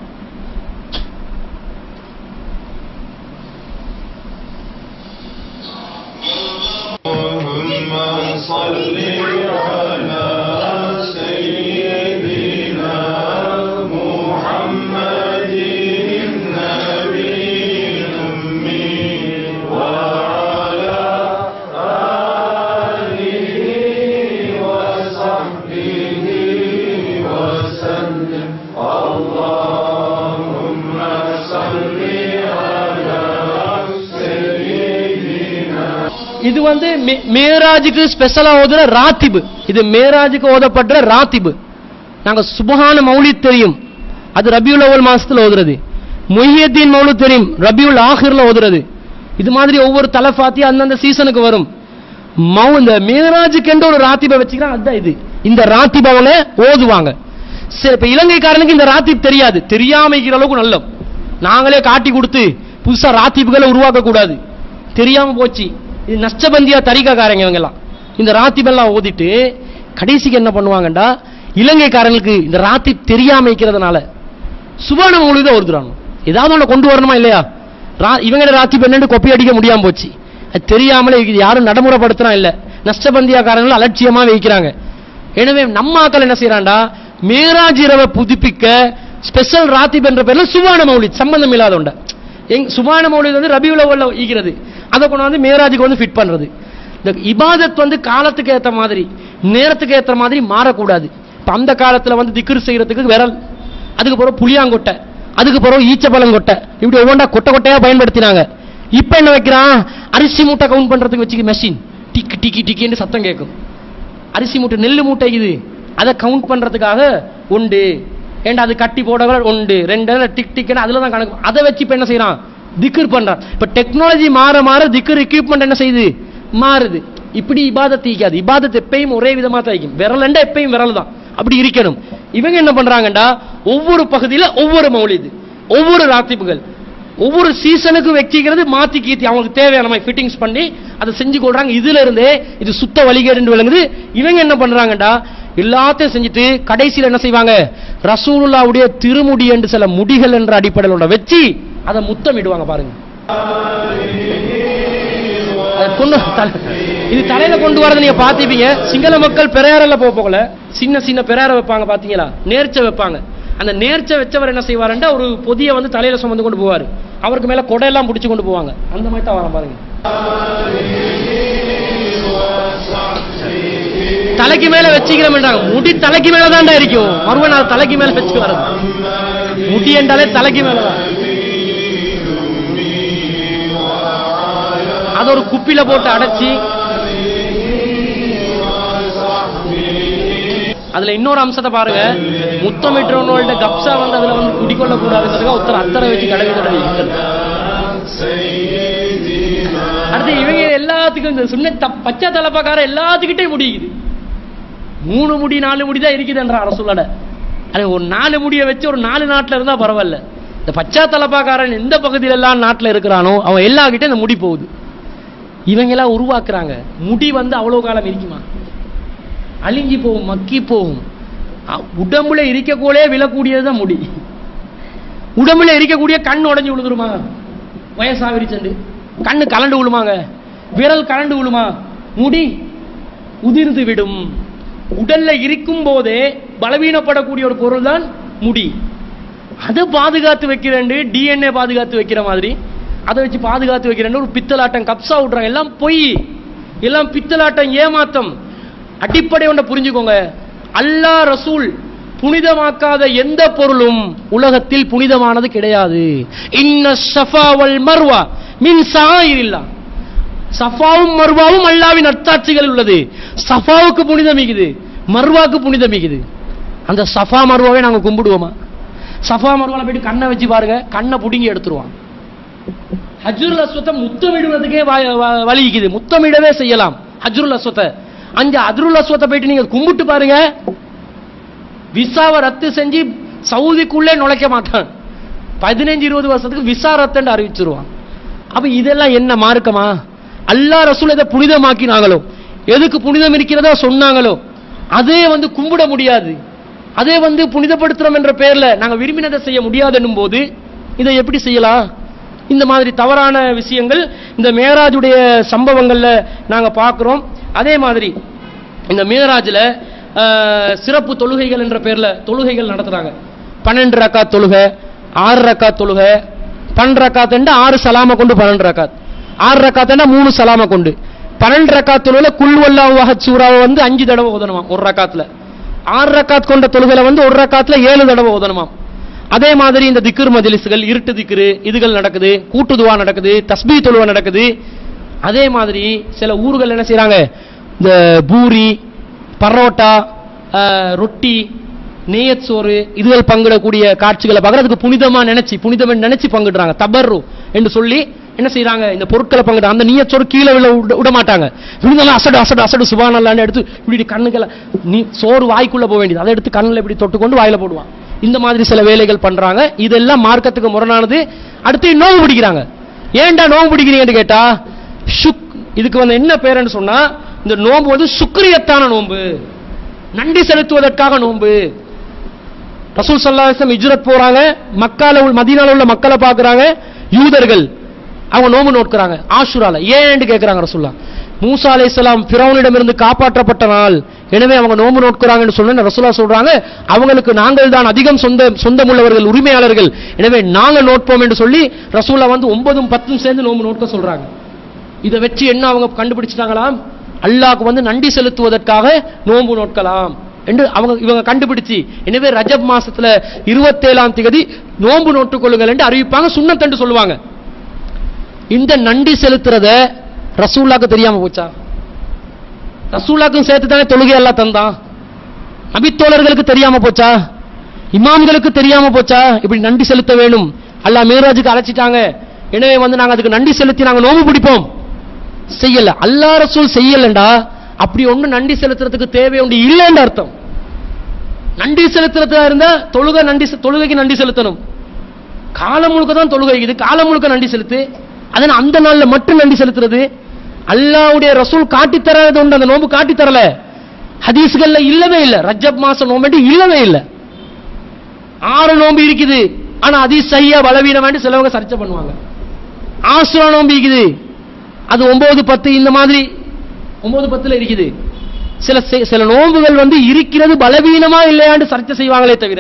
اللهم صل على سيدنا محمد النبي الأمي وعلى آله وصحبه وسلم اللهم صل على سيدنا
இது வந்து மே- மேராஜுக்கு ஸ்பெஷலா ஓதுற ராத்திபு இது மேராஜுக்கு ஓதப்படுற ராத்திபு நாங்க சுபஹான மௌலித் தெரியும் அது ரபியுல் அவ்வல் மாசத்துல ஓதுறது மொய்யத்தீன் மௌலித் தெரியும் ரபியுல் ஆஹிர்ல ஓதுறது இது மாதிரி ஒவ்வொரு தலஃபாத்தி அந்தந்த சீசனுக்கு வரும் மௌ இந்த மேராஜுக்கு என்ற ஒரு ராத்திபை வச்சுக்கிறான் அதுதான் இது இந்த ராத்திப் அவங்க ஓதுவாங்க சரி இப்ப இலங்கைக்காரனுக்கு இந்த ராத்திப் தெரியாது தெரியாமைக்கிற அளவுக்கு நல்லம் நாங்களே காட்டி கொடுத்து புதுசா ராத்திப்புகளை உருவாக்க கூடாது தெரியாம போச்சு இது நஷ்டபந்தியா தரிகாக்காரங்க இவங்க எல்லாம் இந்த ராத்திப் எல்லாம் ஓதிட்டு கடைசிக்கு என்ன பண்ணுவாங்கடா இலங்கைக்காரங்களுக்கு இந்த ராத்திப் தெரியாம இருக்கிறதுனால சுபான மௌலித ஒருத்தராங்க ஏதாவது ஒண்ணு கொண்டு வரணுமா இல்லையா ரா- இவங்க ராத்திப் என்னன்னு கொப்பி அடிக்க முடியாம போச்சு அது தெரியாமலே இருக்குது யாரும் நடைமுறைப்படுத்துறா இல்ல நஷ்டபந்தியாக்காரர்கள் அலட்சியமா வைக்கிறாங்க எனவே நம்ம ஆக்கள் என்ன செய்யறான்டா மேராஜ் இரவை புதுப்பிக்க ஸ்பெஷல் ராத்திப் என்ற பேர்ல சுபான மௌலித் சம்பந்தம் இல்லாத உண்ட எங் சுபான மௌலித் வந்து ரபியுல உள்ள ஈக்கிறது அதை கொண்டு வந்து மேராஜுக்கு வந்து ஃபிட் பண்றது இந்த இபாதத் வந்து காலத்துக்கு ஏத்த மாதிரி நேரத்துக்கு ஏத்த மாதிரி மாறக்கூடாது இப்ப அந்த காலத்துல வந்து திக்ர் செய்யறதுக்கு விரல் அதுக்கு பிறகு புளியாங்கொட்டை அதுக்கு பிறகு ஈச்சப்பழங்கொட்டை இப்படி ஒவ்வொன்றா கொட்டை கொட்டையா பயன்படுத்தினாங்க இப்ப என்ன வைக்கிறான் அரிசி மூட்டை கவுண்ட் பண்றதுக்கு வச்சுக்க மெஷின் டிக்கு டிக்கி டிக்கின்னு சத்தம் கேட்கும் அரிசி மூட்டை நெல்லு மூட்டை இது அதை கவுண்ட் பண்றதுக்காக உண்டு ஏண்டா அது கட்டி போட உண்டு ரெண்டு டிக் டிக்னு அதுல தான் கணக்கு அதை வச்சு இப்ப என்ன செய்யறான் திக்ர் பண்றான் இப்ப டெக்னாலஜி மாற மாற திக்ர் எக்யூப்மெண்ட் என்ன செய்யுது மாறுது இப்படி இபாதத் ஈக்காது இபாதத் எப்பயும் ஒரே விதமா தான் ஈக்கும் விரலண்டா எப்பயும் விரல் தான் அப்படி இருக்கணும் இவங்க என்ன பண்றாங்கடா ஒவ்வொரு பகுதியில ஒவ்வொரு மௌலிது ஒவ்வொரு ராத்திப்புகள் ஒவ்வொரு சீசனுக்கு வச்சுக்கிறது மாத்தி கீத்தி அவங்களுக்கு தேவையான மாதிரி ஃபிட்டிங்ஸ் பண்ணி அதை செஞ்சு கொள்றாங்க இதுல இருந்தே இது சுத்த வழிகேடு விளங்குது இவங்க என்ன பண்றாங்கடா எல்லாத்தையும் செஞ்சுட்டு கடைசியில் என்ன செய்வாங்க ரசூலுல்லாவுடைய திருமுடி என்று சில முடிகள் என்ற அடிப்படையில் ஒன்றை வச்சு அதை முத்தமிடுவாங்க பாருங்க அதை கொண்டு தல- இது தலையில கொண்டு வரதை நீங்க பாத்திப்பீங்க சிங்கள மக்கள் பெரியாரில் போக போகல சின்ன சின்ன பெரியார வைப்பாங்க பாத்தீங்களா நேர்ச்சை வைப்பாங்க அந்த நேர்ச்சை வச்சவர் என்ன செய்வாருன்னா ஒரு பொதிய வந்து தலையில சுமந்து கொண்டு போவாரு அவருக்கு மேல கொடையெல்லாம் பிடிச்சு கொண்டு போவாங்க அந்த மாதிரி தான் வரும் பாருங்க தலைக்கு மேல வச்சுக்கிறோம்ன்றாங்க முடி தலைக்கு மேல தான்டா இருக்கும் மறுபடியும் நான் தலைக்கு மேல வச்சு வரது முடி என்றாலே தலைக்கு மேலதான் அதை ஒரு குப்பில போட்டு அடைச்சி அதுல இன்னொரு அம்சத்தை பாருங்க முத்தமிட்டவனோட கப்சா வந்து அதுல வந்து குடிக்கொள்ள கூடாதுன்றதுக்காக ஒருத்தர் அத்தரை வச்சு கடவை தடவை இருக்கிறது அடுத்து இவங்க எல்லாத்துக்கும் இந்த சுண்ண த- பச்சை தலப்பாக்கார எல்லாத்துக்கிட்டையும் முடியுது மூணு முடி நாலு முடி தான் இருக்குதுன்ற அரசுலட அது ஒரு நாலு முடியை வச்சு ஒரு நாலு நாட்டுல இருந்தா பரவாயில்ல இந்த பச்சை தலப்பாக்காரன் எந்த பகுதியில எல்லாம் நாட்டுல இருக்கிறானோ அவன் எல்லா இந்த முடி போகுது இவங்க எல்லாம் உருவாக்குறாங்க முடி வந்து அவ்வளவு காலம் இருக்குமா அழிஞ்சி போகும் மக்கி போகும் அ- உடம்புல இருக்கக்கூடே விழக்கூடியதுதான் முடி உடம்புல இருக்கக்கூடிய கண் உடைஞ்சு விழுந்துருமா வயசாவிரிச்சண்டு கண்ணு கலண்டு விழுமாங்க விரல் கலண்டு விழுமா முடி உதிர்ந்து விடும் உடல்ல இருக்கும் போதே பலவீனப்படக்கூடிய ஒரு பொருள் தான் முடி அதை பாதுகாத்து வைக்கிறேன் டிஎன்ஏ பாதுகாத்து வைக்கிற மாதிரி அதை வச்சு பாதுகாத்து வைக்கிறேன் ஒரு பித்தலாட்டம் கப்சா விட்றாங்க எல்லாம் பொய் எல்லாம் பித்தலாட்டம் ஏமாத்தம் அடிப்படை ஒன்றை புரிஞ்சுக்கோங்க அல்லாஹ் ரசூல் புனிதமாக்காத எந்த பொருளும் உலகத்தில் புனிதமானது கிடையாது இன்ன ஷஃபா வல் மர்வா மின் சாயிரில்லா சஃபாவும் மர்வாவும் அல்லாவின் அத்தாட்சிகள் உள்ளது சஃபாவுக்கு புனிதம் மிகுது மர்வாக்கு புனிதம் மிகுது அந்த சஃபா மர்வாவை நாங்க கும்பிடுவோமா சஃபா மர்வால போயிட்டு கண்ணை வச்சு பாருங்க கண்ணை புடுங்கி எடுத்துருவான் ஹஜ்ருல் அஸ்வத்தை முத்தமிடுவதுக்கே வ- வ- வலிக்குது முத்தமிடவே செய்யலாம் ஹஜ்ருல் அஸ்வத்தை அந்த ஹஜ்ருல் அஸ்வத்தை போயிட்டு நீங்க கும்பிட்டு பாருங்க விசாவை ரத்து செஞ்சு சவுதிக்குள்ளே நுழைக்க மாட்டான் பதினஞ்சு இருபது வருஷத்துக்கு விசா ரத்துன்னு அறிவிச்சிருவான் அப்ப இதெல்லாம் என்ன மார்க்கமா அல்லாஹ் ரசூல் எதை புனிதமாக்கினாங்களோ எதுக்கு புனிதம் இருக்கிறதோ சொன்னாங்களோ அதே வந்து கும்பிட முடியாது அதே வந்து புனிதப்படுத்துறோம் என்ற பெயர்ல நாங்க விரும்பினதை செய்ய முடியாதுன்னும் போது இதை எப்படி செய்யலாம் இந்த மாதிரி தவறான விஷயங்கள் இந்த மேராஜுடைய சம்பவங்கள்ல நாங்க பார்க்கிறோம் அதே மாதிரி இந்த மேராஜ்ல ஆஹ், சிறப்பு தொழுகைகள் என்ற பேர்ல தொழுகைகள் நடத்துறாங்க பன்னெண்டு ரக்காத் தொழுகை ஆறு ரக்காத் தொழுகை பன்னெண்டு ரக்காத் ஆறு சலாம கொண்டு பன்னெண்டு ரக்காத் ஆறு ரக்காத் மூணு சலாம கொண்டு பன்னெண்டு ரக்காத் தொழுகையில குல் வல்லாஹ் சூறாவை வந்து அஞ்சு தடவை ஓதணுமாம் ஒரு ரக்காத்துல ஆறு ரக்காத் கொண்ட தொழுகையில வந்து ஒரு ரக்காத்துல ஏழு தடவை ஓதணுமாம் அதே மாதிரி இந்த திக்ர் மஜ்லிஸ்கள் இருட்டு திக்ரு இதுகள் நடக்குது கூட்டு துவா நடக்குது தஸ்பீ தொழுவா நடக்குது அதே மாதிரி சில ஊர்கள் என்ன செய்றாங்க இந்த பூரி பரோட்டா ஆஹ், ரொட்டி நேயத் சோறு இதுகள் பங்கிடக்கூடிய காட்சிகளை பார்க்கறதுக்கு புனிதமா நினைச்சு புனிதம் நினைச்சு பங்கிடுறாங்க தபர்ரு என்று சொல்லி என்ன செய்றாங்க இந்த பொருட்களை பங்கிட்டு அந்த நீயச்சோறு கீழே விழ விட- விட மாட்டாங்க விழுந்தாலும் அசடு அசடு அசடு சுபானல்லான்னு எடுத்து இப்படி கண்ணுக்கெல்லாம் நீ சோறு வாய்க்குள்ள போக வேண்டியது அதை எடுத்து கண்ணில் இப்படி தொட்டுக்கொண்டு வாயில போடுவான் இந்த மாதிரி சில வேலைகள் பண்றாங்க இதெல்லாம் மார்க்கத்துக்கு முரணானது அடுத்து நோவு பிடிக்கிறாங்க ஏன்டா நோவு பிடிக்கிறீங்கன்னு கேட்டா சுக் இதுக்கு வந்து என்ன பேருன்னு சொன்னா இந்த நோன்பு வந்து சுக்ரியத்தான நோன்பு நன்றி செலுத்துவதற்காக நோன்பு ரசூல் சல்லாஹம் இஜ்ரத் போறாங்க மக்கால உள்ள மதீனால உள்ள மக்களை பார்க்கறாங்க யூதர்கள் அவங்க நோம்பு நோட்கிறாங்க ஆஷுரால ஏன்னு கேட்கறாங்க ரசூல்லா மூசா அலைஹிஸ்ஸலாம் ஃபிரௌனிடமிருந்து காப்பாற்றப்பட்ட நாள் எனவே அவங்க நோம்பு நோட்கிறாங்கன்னு சொன்ன ரசூலா சொல்றாங்க அவங்களுக்கு நாங்கள் தான் அதிகம் சொந்த சொந்தமுள்ளவர்கள் உரிமையாளர்கள் எனவே நாங்க நோட்போம் என்று சொல்லி ரசூலா வந்து ஒன்பதும் பத்தும் சேர்ந்து நோம்பு நோட்க சொல்றாங்க இதை வச்சு என்ன அவங்க கண்டுபிடிச்சிட்டாங்களாம் அல்லாஹ்க்கு வந்து நன்றி செலுத்துவதற்காக நோன்பு நோட்கலாம் என்று அவங்க இவங்க கண்டுபிடிச்சு எனவே ரஜப் மாசத்துல இருபத்தேழாம் தேதி நோன்பு நோட்டுக் கொள்ளுங்கள் என்று அறிவிப்பாங்க சுண்ணத்தண்டு சொல்லுவாங்க இந்த நன்றி செலுத்துறத ரசூல்லாக்கு தெரியாம போச்சா ரசூல்லாக்கும் சேர்த்து தானே தொழுகை எல்லாம் தந்தான் நபித்தோழர்களுக்கு தெரியாம போச்சா இமாம்களுக்கு தெரியாம போச்சா இப்படி நன்றி செலுத்த வேணும் அல்லாஹ் மேராஜுக்கு அழைச்சிட்டாங்க எனவே வந்து நாங்க அதுக்கு நன்றி செலுத்தி நாங்க நோம்பு பிடிப்போம் செய்யல அல்லாஹ் ரசூல் செய்யலண்டா அப்படி ஒண்ணு நன்றி செலுத்துறதுக்கு தேவை ஒன்று இல்லைன்னு அர்த்தம் நன்றி செலுத்துறதா இருந்தா தொழுகை நன்றி செ- தொழுகைக்கு நன்றி செலுத்தணும் காலம் முழுக்க தான் தொழுகை இது காலம் முழுக்க நன்றி செலுத்து அதனால அந்த நாள்ல மட்டும் நன்றி செலுத்துறது அல்லாஹ்வுடைய ரசூல் காட்டி தராது உண்டு அந்த நோன்பு காட்டி தரல ஹதீஸ்கள்ல இல்லவே இல்ல ரஜப் மாசம் நோம்பு இல்லவே இல்ல ஆறு நோம்பு இருக்குது ஆனா ஹதீஸ் சரியா பலவீனம் வேண்டி சிலவங்க சர்ச்சை பண்ணுவாங்க ஆசுரா நோம்பு இருக்குது அது ஒன்பது பத்து இந்த மாதிரி ஒன்பது பத்துல இருக்குது சில செ- சில நோன்புகள் வந்து இருக்கிறது பலவீனமா இல்லையான்னு சர்ச்சை செய்வாங்களே தவிர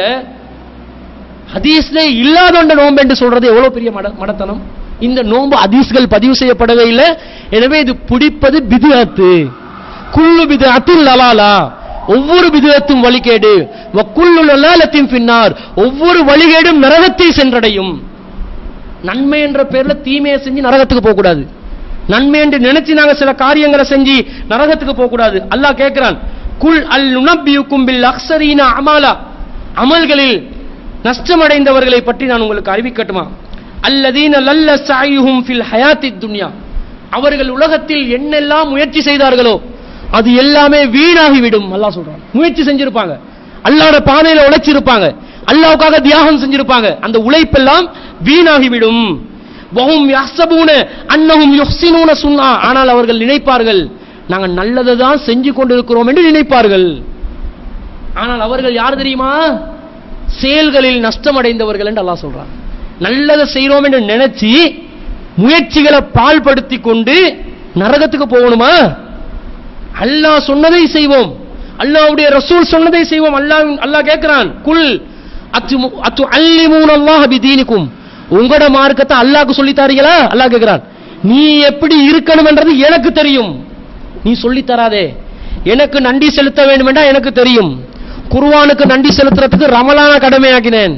ஹதீஸ்ல இல்லாத ஒன்ற நோன்பு என்று சொல்றது எவ்வளவு பெரிய மட மடத்தனம் இந்த நோன்பு ஹதீஸ்கள் பதிவு செய்யப்படவே இல்லை எனவே இது பிடிப்பது பிதுஅத்து குள்ளு பிதுஅத்தில் லலாலா ஒவ்வொரு பிதுஅத்தும் வழிகேடு வக்குள்ளு லலாலத்தின் பின்னார் ஒவ்வொரு வழிகேடும் நரகத்தை சென்றடையும் நன்மை என்ற பேர்ல தீமையை செஞ்சு நரகத்துக்கு போக கூடாது நன்மை என்று நினைச்சு நாங்க சில காரியங்களை செஞ்சு நரகத்துக்கு போக கூடாது அல்லாஹ் கேட்கிறான் குல் அல் நுனப்பியுக்கும் பில் அக்ஸரீன அமாலா அமல்களில் நஷ்டமடைந்தவர்களை பற்றி நான் உங்களுக்கு அறிவிக்கட்டுமா அல்லதீன லல்ல சாயுஹும் ஃபில் ஹயாத்தி துன்யா அவர்கள் உலகத்தில் என்னெல்லாம் முயற்சி செய்தார்களோ அது எல்லாமே வீணாகிவிடும் அல்லாஹ் சொல்றான் முயற்சி செஞ்சிருப்பாங்க அல்லாஹ்வோட பாதையில உழைச்சிருப்பாங்க அல்லாஹ்வுக்காக தியாகம் செஞ்சிருப்பாங்க அந்த உழைப்பெல்லாம் வீணாகிவிடும் வஹும் யஹ்சபூன அன்னஹும் யுஹ்சினூன சுன்னா ஆனால் அவர்கள் நினைப்பார்கள் நாங்கள் நல்லதை தான் செஞ்சு கொண்டிருக்கிறோம் என்று நினைப்பார்கள் ஆனால் அவர்கள் யார் தெரியுமா செயல்களில் நஷ்டமடைந்தவர்கள் என்று அல்லாஹ் சொல்றான் நல்லதை செய்றோம் என்று நினைச்சு முயற்சிகளை பால்படுத்தி கொண்டு நரகத்துக்கு போகணுமா அல்லாஹ் சொன்னதை செய்வோம் அல்லாஹ்வுடைய ரசூல் சொன்னதை செய்வோம் அல்லாஹ் அல்லாஹ் கேட்கிறான் குல் அத்து அத்து அல்லிமூன் அல்லாஹ் பிதீனிக்கும் உங்களோட மார்க்கத்தை அல்லாஹ்க்கு சொல்லி தாரீங்களா அல்லாஹ் கேட்கிறான் நீ எப்படி இருக்கணும் என்றது எனக்கு தெரியும் நீ சொல்லி தராதே எனக்கு நன்றி செலுத்த வேண்டும் என்றா எனக்கு தெரியும் குர்ஆனுக்கு நன்றி செலுத்துறதுக்கு ரமலான கடமையாக்கினேன்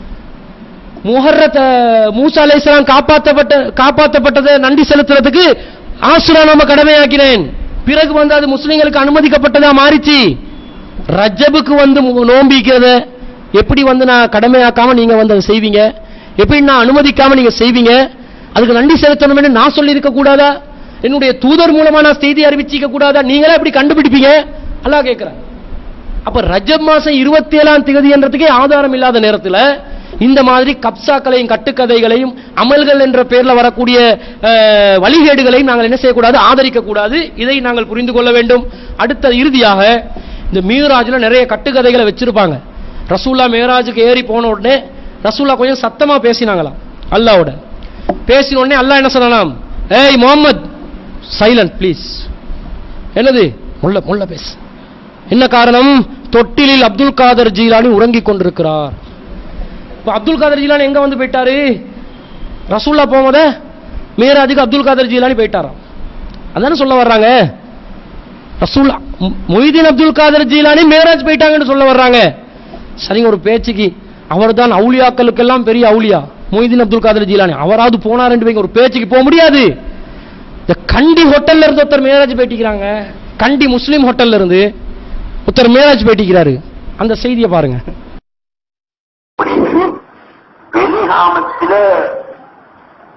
முஹர்ரத் மூசா அலைஹிஸ்ஸலாம் காப்பாற்றப்பட்ட காப்பாற்றப்பட்டதை நன்றி செலுத்துறதுக்கு ஆசுரா நம்ம கடமையாக்கினேன் பிறகு வந்து அது முஸ்லிம்களுக்கு அனுமதிக்கப்பட்டதா மாறிச்சு ரஜபுக்கு வந்து மு- நோம்பிக்கிறத எப்படி வந்து நான் கடமையாக்காம நீங்க வந்து அதை செய்வீங்க எப்படி நான் அனுமதிக்காம நீங்க செய்வீங்க அதுக்கு நன்றி செலுத்தணும்னு நான் சொல்லி இருக்க கூடாதா என்னுடைய தூதர் மூலமா நான் செய்தி அறிவிச்சிக்க கூடாதா நீங்களே எப்படி கண்டுபிடிப்பீங்க அல்லாஹ் கேட்கிறேன் அப்ப ரஜப் மாசம் இருபத்தி ஏழாம் திகதின்றதுக்கே ஆதாரம் இல்லாத நேரத்துல இந்த மாதிரி கப்சாக்களையும் கட்டுக்கதைகளையும் அமல்கள் என்ற பேர்ல வரக்கூடிய அஹ், வழிகேடுகளையும் நாங்கள் என்ன செய்யக்கூடாது ஆதரிக்க கூடாது இதை நாங்கள் புரிந்து கொள்ள வேண்டும் அடுத்த இறுதியாக இந்த மீராஜ்ல நிறைய கட்டுக்கதைகளை வச்சிருப்பாங்க ரசூல்லா மேராஜுக்கு ஏறி போன உடனே ரசூல்லா கொஞ்சம் சத்தமா பேசினாங்களாம் அல்லாவோட பேசின உடனே அல்லாஹ் என்ன சொல்லலாம் ஏய் முகமது சைலண்ட் ப்ளீஸ் என்னது முள்ள முள்ள பேசு என்ன காரணம் தொட்டிலில் அப்துல் காதர் ஜீலானி உறங்கிக் கொண்டிருக்கிறார் இப்ப அப்துல் காதர் ஜீலானி எங்க வந்து போயிட்டாரு ரசூல்லா போகும்போத மேராஜுக்கு அப்துல் காதர் ஜீலானி போயிட்டாராம் அதானே சொல்ல வர்றாங்க ரசூல்லா மொ- மொய்தீன் அப்துல் காதர் ஜீலானி மேராஜ் போயிட்டாங்கன்னு சொல்ல வர்றாங்க சரிங்க ஒரு பேச்சுக்கு அவர்தான் அவுலியாக்களுக்கெல்லாம் பெரிய அவுலியா மொய்தீன் அப்துல் காதர் ஜீலானி அவராவது போனாருன்னு வைங்க, ஒரு பேச்சுக்கு போக முடியாது இந்த கண்டி ஹோட்டல்ல இருந்து ஒருத்தர் மேராஜ் போயிட்டிக்கிறாங்க கண்டி முஸ்லீம் ஹோட்டல்ல இருந்து ஒருத்தர் மேராஜ் போயிட்டிக்கிறாரு அந்த செய்தியை பாருங்க
அப்படின்னு வெளிகாமத்தில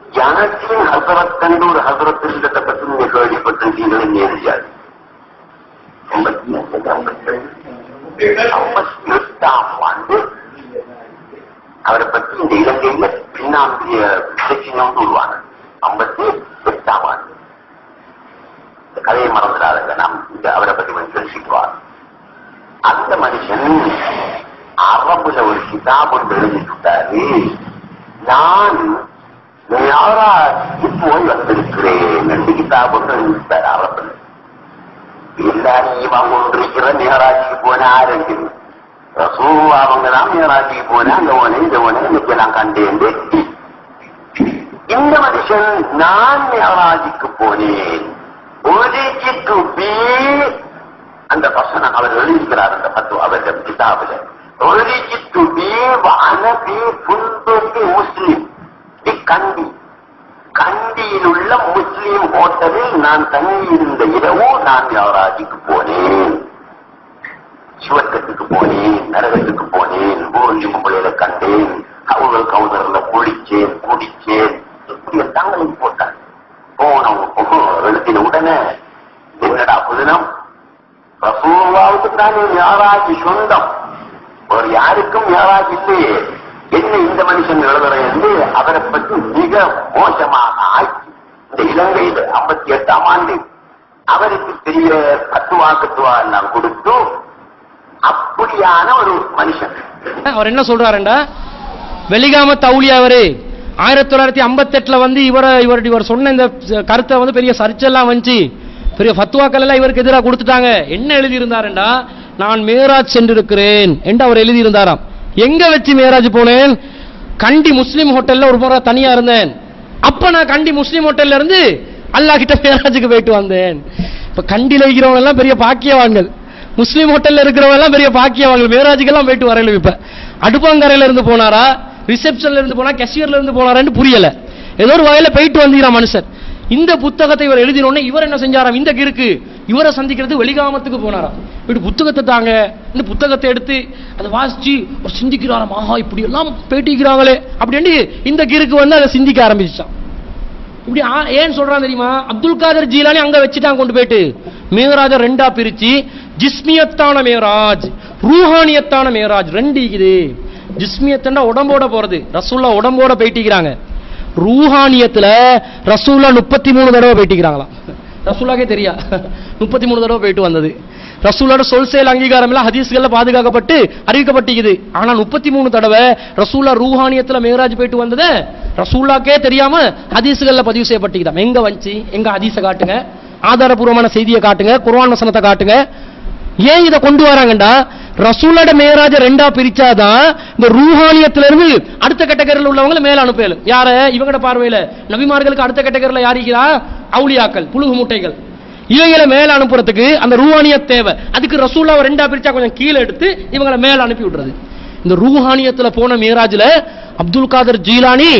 யாசின் ஹசரத் கண்டு ஒரு ஹசரத் இருந்ததை பற்றி நீங்க கேள்விப்பட்டிருக்கீங்களே நேரியாது ஐம்பத்தி அஞ்சு ஐம்பத்தி ஐம்பத்தி எட்டாம் ஆண்டு அவரை பற்றி இந்த இலங்கையில பின்னாந்திய இலக்கியம் சொல்லுவாங்க ஐம்பத்தி எட்டாம் ஆண்டு இந்த கதையை மறந்துடாதுங்க நாம் இந்த அவரை பற்றி கொஞ்சம் தெரிஞ்சுக்குவார் அந்த மனுஷன் அரபுல ஒரு கிதாப் ஒன்று எழுதிட்டாரு நான் யாராச்சு போய் வந்திருக்கிறேன் என்று கிதாப் ஒன்று எழுதிட்டார் அரபுல எல்லாரும் இவன் கொண்டிருக்கிற நேராட்சிக்கு போன ஆரம்பி ரசூ அவங்க தான் நேராட்சிக்கு போன அந்த ஓனை இந்த ஓனை இன்னைக்கு நான் கண்டேன் இந்த மனுஷன் நான் நேராஜிக்கு போனேன் ஒதுக்கிட்டு பி அந்த வசனம் அவர் எழுதியிருக்கிறார் அந்த பத்து அவர்கள் கிதாபில் ஒதுக்கிட்டு பி அனபி புல்பெட்டி முஸ்லிம் தி கண்டி கண்டியில் உள்ள முஸ்லிம் ஹோட்டலில் நான் தங்கியிருந்த இரவு நான் யாராஜிக்கு போனேன் சிவக்கத்துக்கு போனேன் நரகத்துக்கு போனேன் பூர்ணி மும்பையில கண்டேன் கவுதல் கவுதர்ல குளிச்சேன் குடிச்சேன் இப்படி தங்களுக்கு போட்டார் போனவங்க எழுத்தின உடனே என்னடா புதினம் ரசூல்லாவுக்கு தானே யாராஜி சொந்தம் ஒரு யாருக்கும் யாராஜி இல்லையே என்ன இந்த மனுஷன் எழுதுறேன் என்று அவரை பற்றி மிக மோசமாக ஆக்கி இந்த இலங்கையில் ஐம்பத்தி எட்டாம் ஆண்டு அவருக்கு பெரிய கத்துவா கத்துவா எல்லாம் கொடுத்து அப்படியான ஒரு மனுஷன்
அவர் என்ன சொல்றாருண்டா வெளிகாம தௌலி அவரு ஆயிரத்தி தொள்ளாயிரத்தி ஐம்பத்தெட்டுல வந்து இவரை இவர் இவர் சொன்ன இந்த கருத்தை வந்து பெரிய சர்ச்செல்லாம் வந்துச்சு பெரிய ஃபத்வாக்கள் எல்லாம் இவருக்கு எதிராக கொடுத்துட்டாங்க என்ன எழுதியிருந்தாருண்டா நான் மேராஜ் சென்றிருக்கிறேன் என்று அவர் எழுதியிருந்தாராம் எங்க வச்சு மேராஜ் போனேன் கண்டி முஸ்லீம் ஹோட்டல்ல ஒரு முறை தனியா இருந்தேன் அப்ப நான் கண்டி முஸ்லீம் ஹோட்டல்ல இருந்து அல்லாஹ் கிட்ட மேராஜுக்கு போயிட்டு வந்தேன் இப்ப கண்டில இருக்கிறவங்க எல்லாம் பெரிய பாக்கியவான்கள் முஸ்லீம் ஹோட்டல்ல இருக்கிறவங்க எல்லாம் பெரிய பாக்கியவான்கள் மேராஜுக்கெல்லாம் போயிட்டு வரல இப்ப அடுப்பங்கரையில இருந்து போனாரா ரிசப்ஷன்ல இருந்து போனா கேஷியர்ல இருந்து போனாரான்னு புரியல ஏதோ ஒரு வகையில போயிட்டு வந்தீரா மனுஷன் இந்த புத்தகத்தை இவர் எழுதினோடனே இவர் என்ன செஞ்சாராம் இந்த கிறுக்கு இவரை சந்திக்கிறது வெளிகாமத்துக்கு போனாராம் இப்படி புத்தகத்தை தாங்க இந்த புத்தகத்தை எடுத்து அதை வாசிச்சு அவர் சிந்திக்கிறாராம் ஆஹா இப்படி எல்லாம் பேட்டிக்கிறாங்களே அப்படின்னு இந்த கிறுக்கு வந்து அதை சிந்திக்க ஆரம்பிச்சான் இப்படி ஆ- ஏன் சொல்றான் தெரியுமா அப்துல் காதர் ஜீலானி அங்க வச்சுட்டான் கொண்டு போயிட்டு மேராஜ ரெண்டா பிரிச்சு ஜிஸ்மியத்தான மேராஜ் ரூஹானியத்தான மேராஜ் ரெண்டு இருக்குது ஜிஸ்மியத்தண்டா உடம்போட போறது ரசூல்லா உடம்போட போயிட்டிக்கிறாங்க ரூஹானியத்துல ரசூல்லா முப்பத்தி மூணு தடவை போயிட்டிக்கிறாங்களாம் ரசூல்லாக்கே தெரியா முப்பத்தி மூணு தடவை போயிட்டு வந்தது ரசூலோட சொல் செயல் அங்கீகாரம் எல்லாம் ஹதீஸ்கள்ல பாதுகாக்கப்பட்டு அறிவிக்கப்பட்டிருக்குது ஆனா முப்பத்தி மூணு தடவை ரசூல்லா ரூஹானியத்துல மேராஜ் போயிட்டு வந்தது ரசூல்லாக்கே தெரியாம ஹதீஸ்கள்ல பதிவு செய்யப்பட்டிருக்குதாம் எங்க வந்துச்சு எங்க ஹதீஸை காட்டுங்க ஆதாரபூர்வமான செய்தியை காட்டுங்க குர்ஆன் வசனத்தை காட்டுங்க ஏன் இதை கொண்டு வராங்கண்டா ரசூலோட மேராஜ ரெண்டா பிரிச்சாதான் இந்த ரூஹானியத்துல இருந்து அடுத்த கேட்டகரியில் உள்ளவங்களை மேல அனுப்பலும் யார இவங்கட பார்வையில நபிமார்களுக்கு அடுத்த கேட்டகரியில் யார் இருக்கிறா அவுலியாக்கள் புழுகு மூட்டைகள் இவங்களை மேல அனுப்புறதுக்கு அந்த ரூஹானிய தேவை அதுக்கு ரசூலாவை ரெண்டா பிரிச்சா கொஞ்சம் கீழே எடுத்து இவங்களை மேல அனுப்பி விடுறது இந்த ரூஹானியத்துல போன மேராஜ்ல அப்துல் காதர் ஜீலானி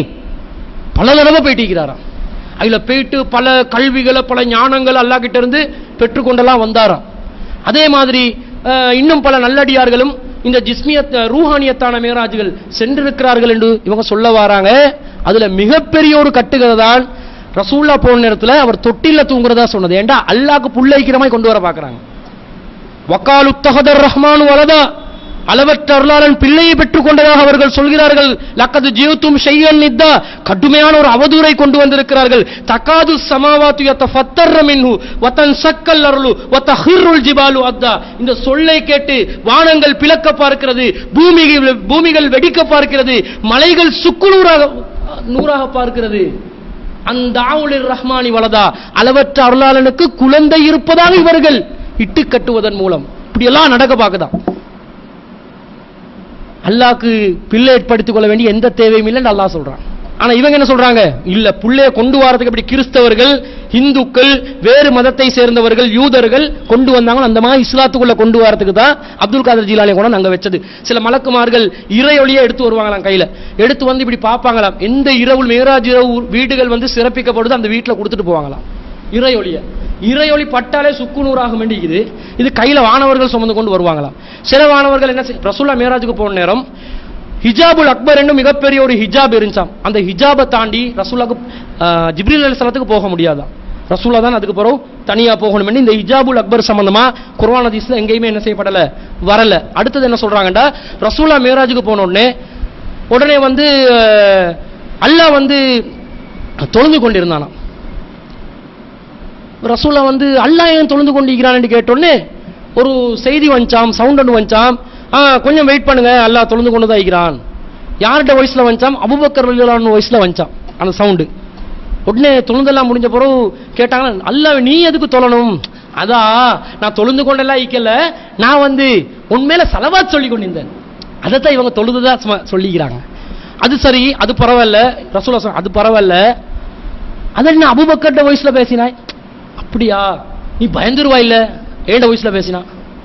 பல தடவை போயிட்டிருக்கிறாராம் அதுல போயிட்டு பல கல்விகளை பல ஞானங்கள் அல்லாஹ் கிட்ட இருந்து பெற்றுக்கொண்டெல்லாம் வந்தாராம் அதே மாதிரி அஹ், இன்னும் பல நல்லடியார்களும் இந்த ஜிஸ்மியத் ரூஹானியத்தான மேராஜ்கள் சென்றிருக்கிறார்கள் என்று இவங்க சொல்ல வராங்க அதுல மிகப்பெரிய ஒரு கட்டுக்கதை தான் ரசூல்லா போன நேரத்துல அவர் தொட்டில்ல தூங்குறதா சொன்னது ஏண்டா அல்லாஹ்க்கு புள்ளைக்கிற மாதிரி கொண்டு வர பாக்குறாங்க வக்காலு தஹதர் ரஹ்மான் வலதா அளவற்ற அருளாளன் பிள்ளையை பெற்றுக் கொண்டதாக அவர்கள் சொல்கிறார்கள் லக்கது ஜீவத்தும் ஷையன் நித்தா கடுமையான ஒரு அவதூறை கொண்டு வந்திருக்கிறார்கள் தக்காது சமாவாத்து யத்த ஃபத்தர்ர மின்ஹு வத்தன் சக்கல் அருளு வத்த ஹிர்ருல் ஜிபாலு அத்தா இந்த சொல்லை கேட்டு வானங்கள் பிளக்க பார்க்கிறது பூமிகள் பூமிகள் வெடிக்க பார்க்கிறது மலைகள் சுக்குநூறாக நூறாக பார்க்கிறது அந்த ஆவுலிர் ரஹ்மானி வலதா அளவற்ற அருளாளனுக்கு குழந்தை இருப்பதாக இவர்கள் இட்டு கட்டுவதன் மூலம் இப்படி எல்லாம் நடக்க பார்க்குதான் அல்லாஹ்க்கு பிள்ளை ஏற்படுத்திக் கொள்ள வேண்டிய எந்த தேவையும் இல்லைன்னு அல்லாஹ் சொல்றான் ஆனா இவங்க என்ன சொல்றாங்க இல்ல புள்ளைய கொண்டு வரதுக்கு இப்படி கிறிஸ்தவர்கள் இந்துக்கள் வேறு மதத்தை சேர்ந்தவர்கள் யூதர்கள் கொண்டு வந்தாங்க அந்த மாதிரி இஸ்லாத்துக்குள்ள கொண்டு வரதுக்கு தான் அப்துல் காதர் ஜீலானி கூட நாங்க வச்சது சில மலக்குமார்கள் இறையொளியை எடுத்து வருவாங்களாம் கையில எடுத்து வந்து இப்படி பார்ப்பாங்களாம் எந்த இரவு மேராஜ் இரவு வீடுகள் வந்து சிறப்பிக்கப்படுது அந்த வீட்டுல கொடுத்துட்டு போவாங்களாம் இறையொளிய இறையொளி பட்டாலே சுக்குநூறாக வேண்டிக்குது இது கையில வானவர்கள் சுமந்து கொண்டு வருவாங்களாம் சில வானவர்கள் என்ன செய்- ரசூல்லா மேராஜுக்கு போன நேரம் ஹிஜாபுல் அக்பர் என்னும் மிகப்பெரிய ஒரு ஹிஜாப் இருந்துச்சாம் அந்த ஹிஜாபை தாண்டி ரசூலாக்கு ஆஹ், ஜிப்ரீல் அலிஸ்லாத்துக்கு போக முடியாதாம் ரசூலா தான் அதுக்கு பிறகு தனியா போகணும் இந்த ஹிஜாபுல் அக்பர் சம்பந்தமா குர்ஆன் ஹதீஸ்ல எங்கேயுமே என்ன செய்யப்படல வரல அடுத்தது என்ன சொல்றாங்கடா ரசூலா மேராஜுக்கு போன உடனே உடனே வந்து அஹ், அல்லாஹ் வந்து தொழுந்து கொண்டிருந்தானாம் ரசூலா வந்து அல்லாஹ் ஏன் தொழுந்து கொண்டிருக்கிறான்னு கேட்டோடனே ஒரு செய்தி வந்துச்சாம் சவுண்ட் ஒன்று வந்துச்சாம் ஆ கொஞ்சம் வெயிட் பண்ணுங்க அல்லாஹ் தொழுந்து கொண்டு தான் இருக்கிறான் யார்கிட்ட வயசுல வந்துச்சாம் அபுபக்கர் வயசுல வயசுல வந்துச்சாம் அந்த சவுண்டு உடனே தொழுந்தெல்லாம் முடிஞ்ச பிறகு கேட்டாங்க அல்லாஹ் நீ எதுக்கு தொழணும் அதா நான் தொழுந்து கொண்டெல்லாம் ஈக்கல நான் வந்து உண்மையில செலவாத் சொல்லி கொண்டிருந்தேன் அதைத்தான் இவங்க தொழுதுதான் சும்மா சொல்லிக்கிறாங்க அது சரி அது பரவாயில்ல ரசூலா சொன்ன அது பரவாயில்ல அதை என்ன அபுபக்கர்ட்ட வயசுல பேசினாய் அப்படியா நீ பயந்துருவா இல்ல ஏண்ட வயசுல பேசினா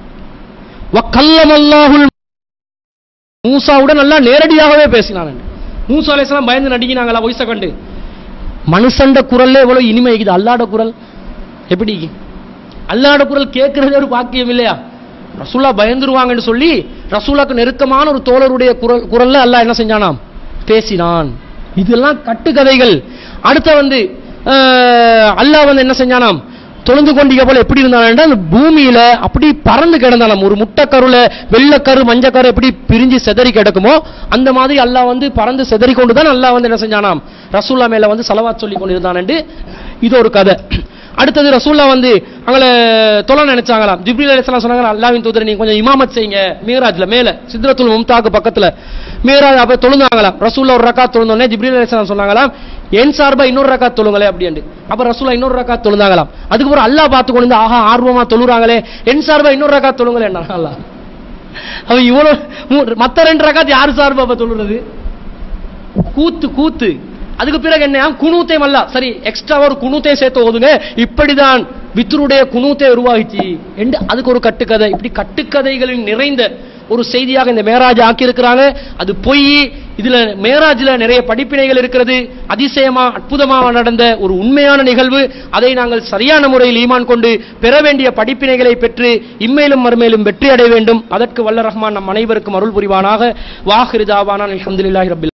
வக்கல்லமல்லாஹுல் மூசாவுடன் நல்லா நேரடியாகவே பேசினான் மூசா அலைஹிஸ்ஸலாம் பயந்து நடிக்கினாங்களா வயசை கண்டு மனுஷண்ட குரல்ல எவ்வளவு இனிமை இருக்குது அல்லாட குரல் எப்படி அல்லாட குரல் கேட்கறதே ஒரு பாக்கியம் இல்லையா ரசூலா பயந்துருவாங்கன்னு சொல்லி ரசூலாக்கு நெருக்கமான ஒரு தோழருடைய குரல் குரல்ல அல்லாஹ் என்ன செஞ்சானாம் பேசினான் இதெல்லாம் கட்டுக்கதைகள் அடுத்த வந்து அஹ், அல்லாஹ் வந்து என்ன செஞ்சானாம் தொழுந்து கொண்டிருக்க போல எப்படி இருந்தான் அந்த பூமியில அப்படி பறந்து கிடந்தானாம் ஒரு முட்டைக்கருல வெள்ளக்கரு மஞ்சக்கரு எப்படி பிரிஞ்சு செதறி கிடக்குமோ அந்த மாதிரி அல்லாஹ் வந்து பறந்து செதறி கொண்டு தான் அல்லாஹ் வந்து என்ன செஞ்சானாம் ரசூல்லா மேல வந்து சலவாத் சொல்லி கொண்டிருந்தான்ட்டு இது ஒரு கதை அடுத்தது ரசூல்லா வந்து அவங்கள தொலை நினைச்சாங்களாம் ஜிப்ரீல் அலைஹிஸ்ஸலாம் சொன்னாங்க அல்லாஹ்வின் தூதரை நீங்க கொஞ்சம் இமாமத் செய்யுங்க மீராஜ்ல மேல சித்ரத்துல் மும்தாக்கு பக்கத்துல மீராஜ் அப்ப தொழுந்தாங்களாம் ரசூல்லா ஒரு ரக்காத் தொழுந்தோடனே ஜிப்ரீல் அலைஹிஸ்ஸலாம் சொன்னாங்களாம் என் சார்பா இன்னொரு ரக்காத் தொழுங்களே அப்படின்ட்டு அப்ப ரசூலா இன்னொரு ரக்காத் தொழுந்தாங்களாம் அதுக்கப்புறம் அல்லாஹ் பார்த்து கொண்டு வந்து, ஆஹா ஆர்வமா தொழுறாங்களே என் சார்பா இன்னொரு ரக்காத் தொழுங்களே அல்லாஹ் அவ இவ்வளவு மூ- மத்த ரெண்டு ரக்காத் யாரு சார்பா அப்ப தொழுறது கூத்து கூத்து அதுக்கு பிறகு என்ன குணூத்தே மல்லா சரி எக்ஸ்ட்ரா ஒரு குணூத்தையும் சேர்த்து ஓதுங்க இப்படிதான் வித்ருடைய குணூத்தை உருவாகிச்சு என்று அதுக்கு ஒரு கட்டுக்கதை இப்படி கட்டுக்கதைகளில் நிறைந்த ஒரு செய்தியாக இந்த மேராஜ் ஆக்கியிருக்கிறாங்க அது பொய் இதுல மேராஜ்ல நிறைய படிப்பினைகள் இருக்கிறது அதிசயமா அற்புதமா நடந்த ஒரு உண்மையான நிகழ்வு அதை நாங்கள் சரியான முறையில் ஈமான் கொண்டு பெற வேண்டிய படிப்பினைகளை பெற்று இம்மேலும் மறுமேலும் வெற்றி அடைய வேண்டும் அதற்கு வல்ல ரஹ்மான் நம் அனைவருக்கும் அருள் புரிவானாக வாஹிருதாவானான் அல்ஹம்துலில்லாஹி ரப்பில்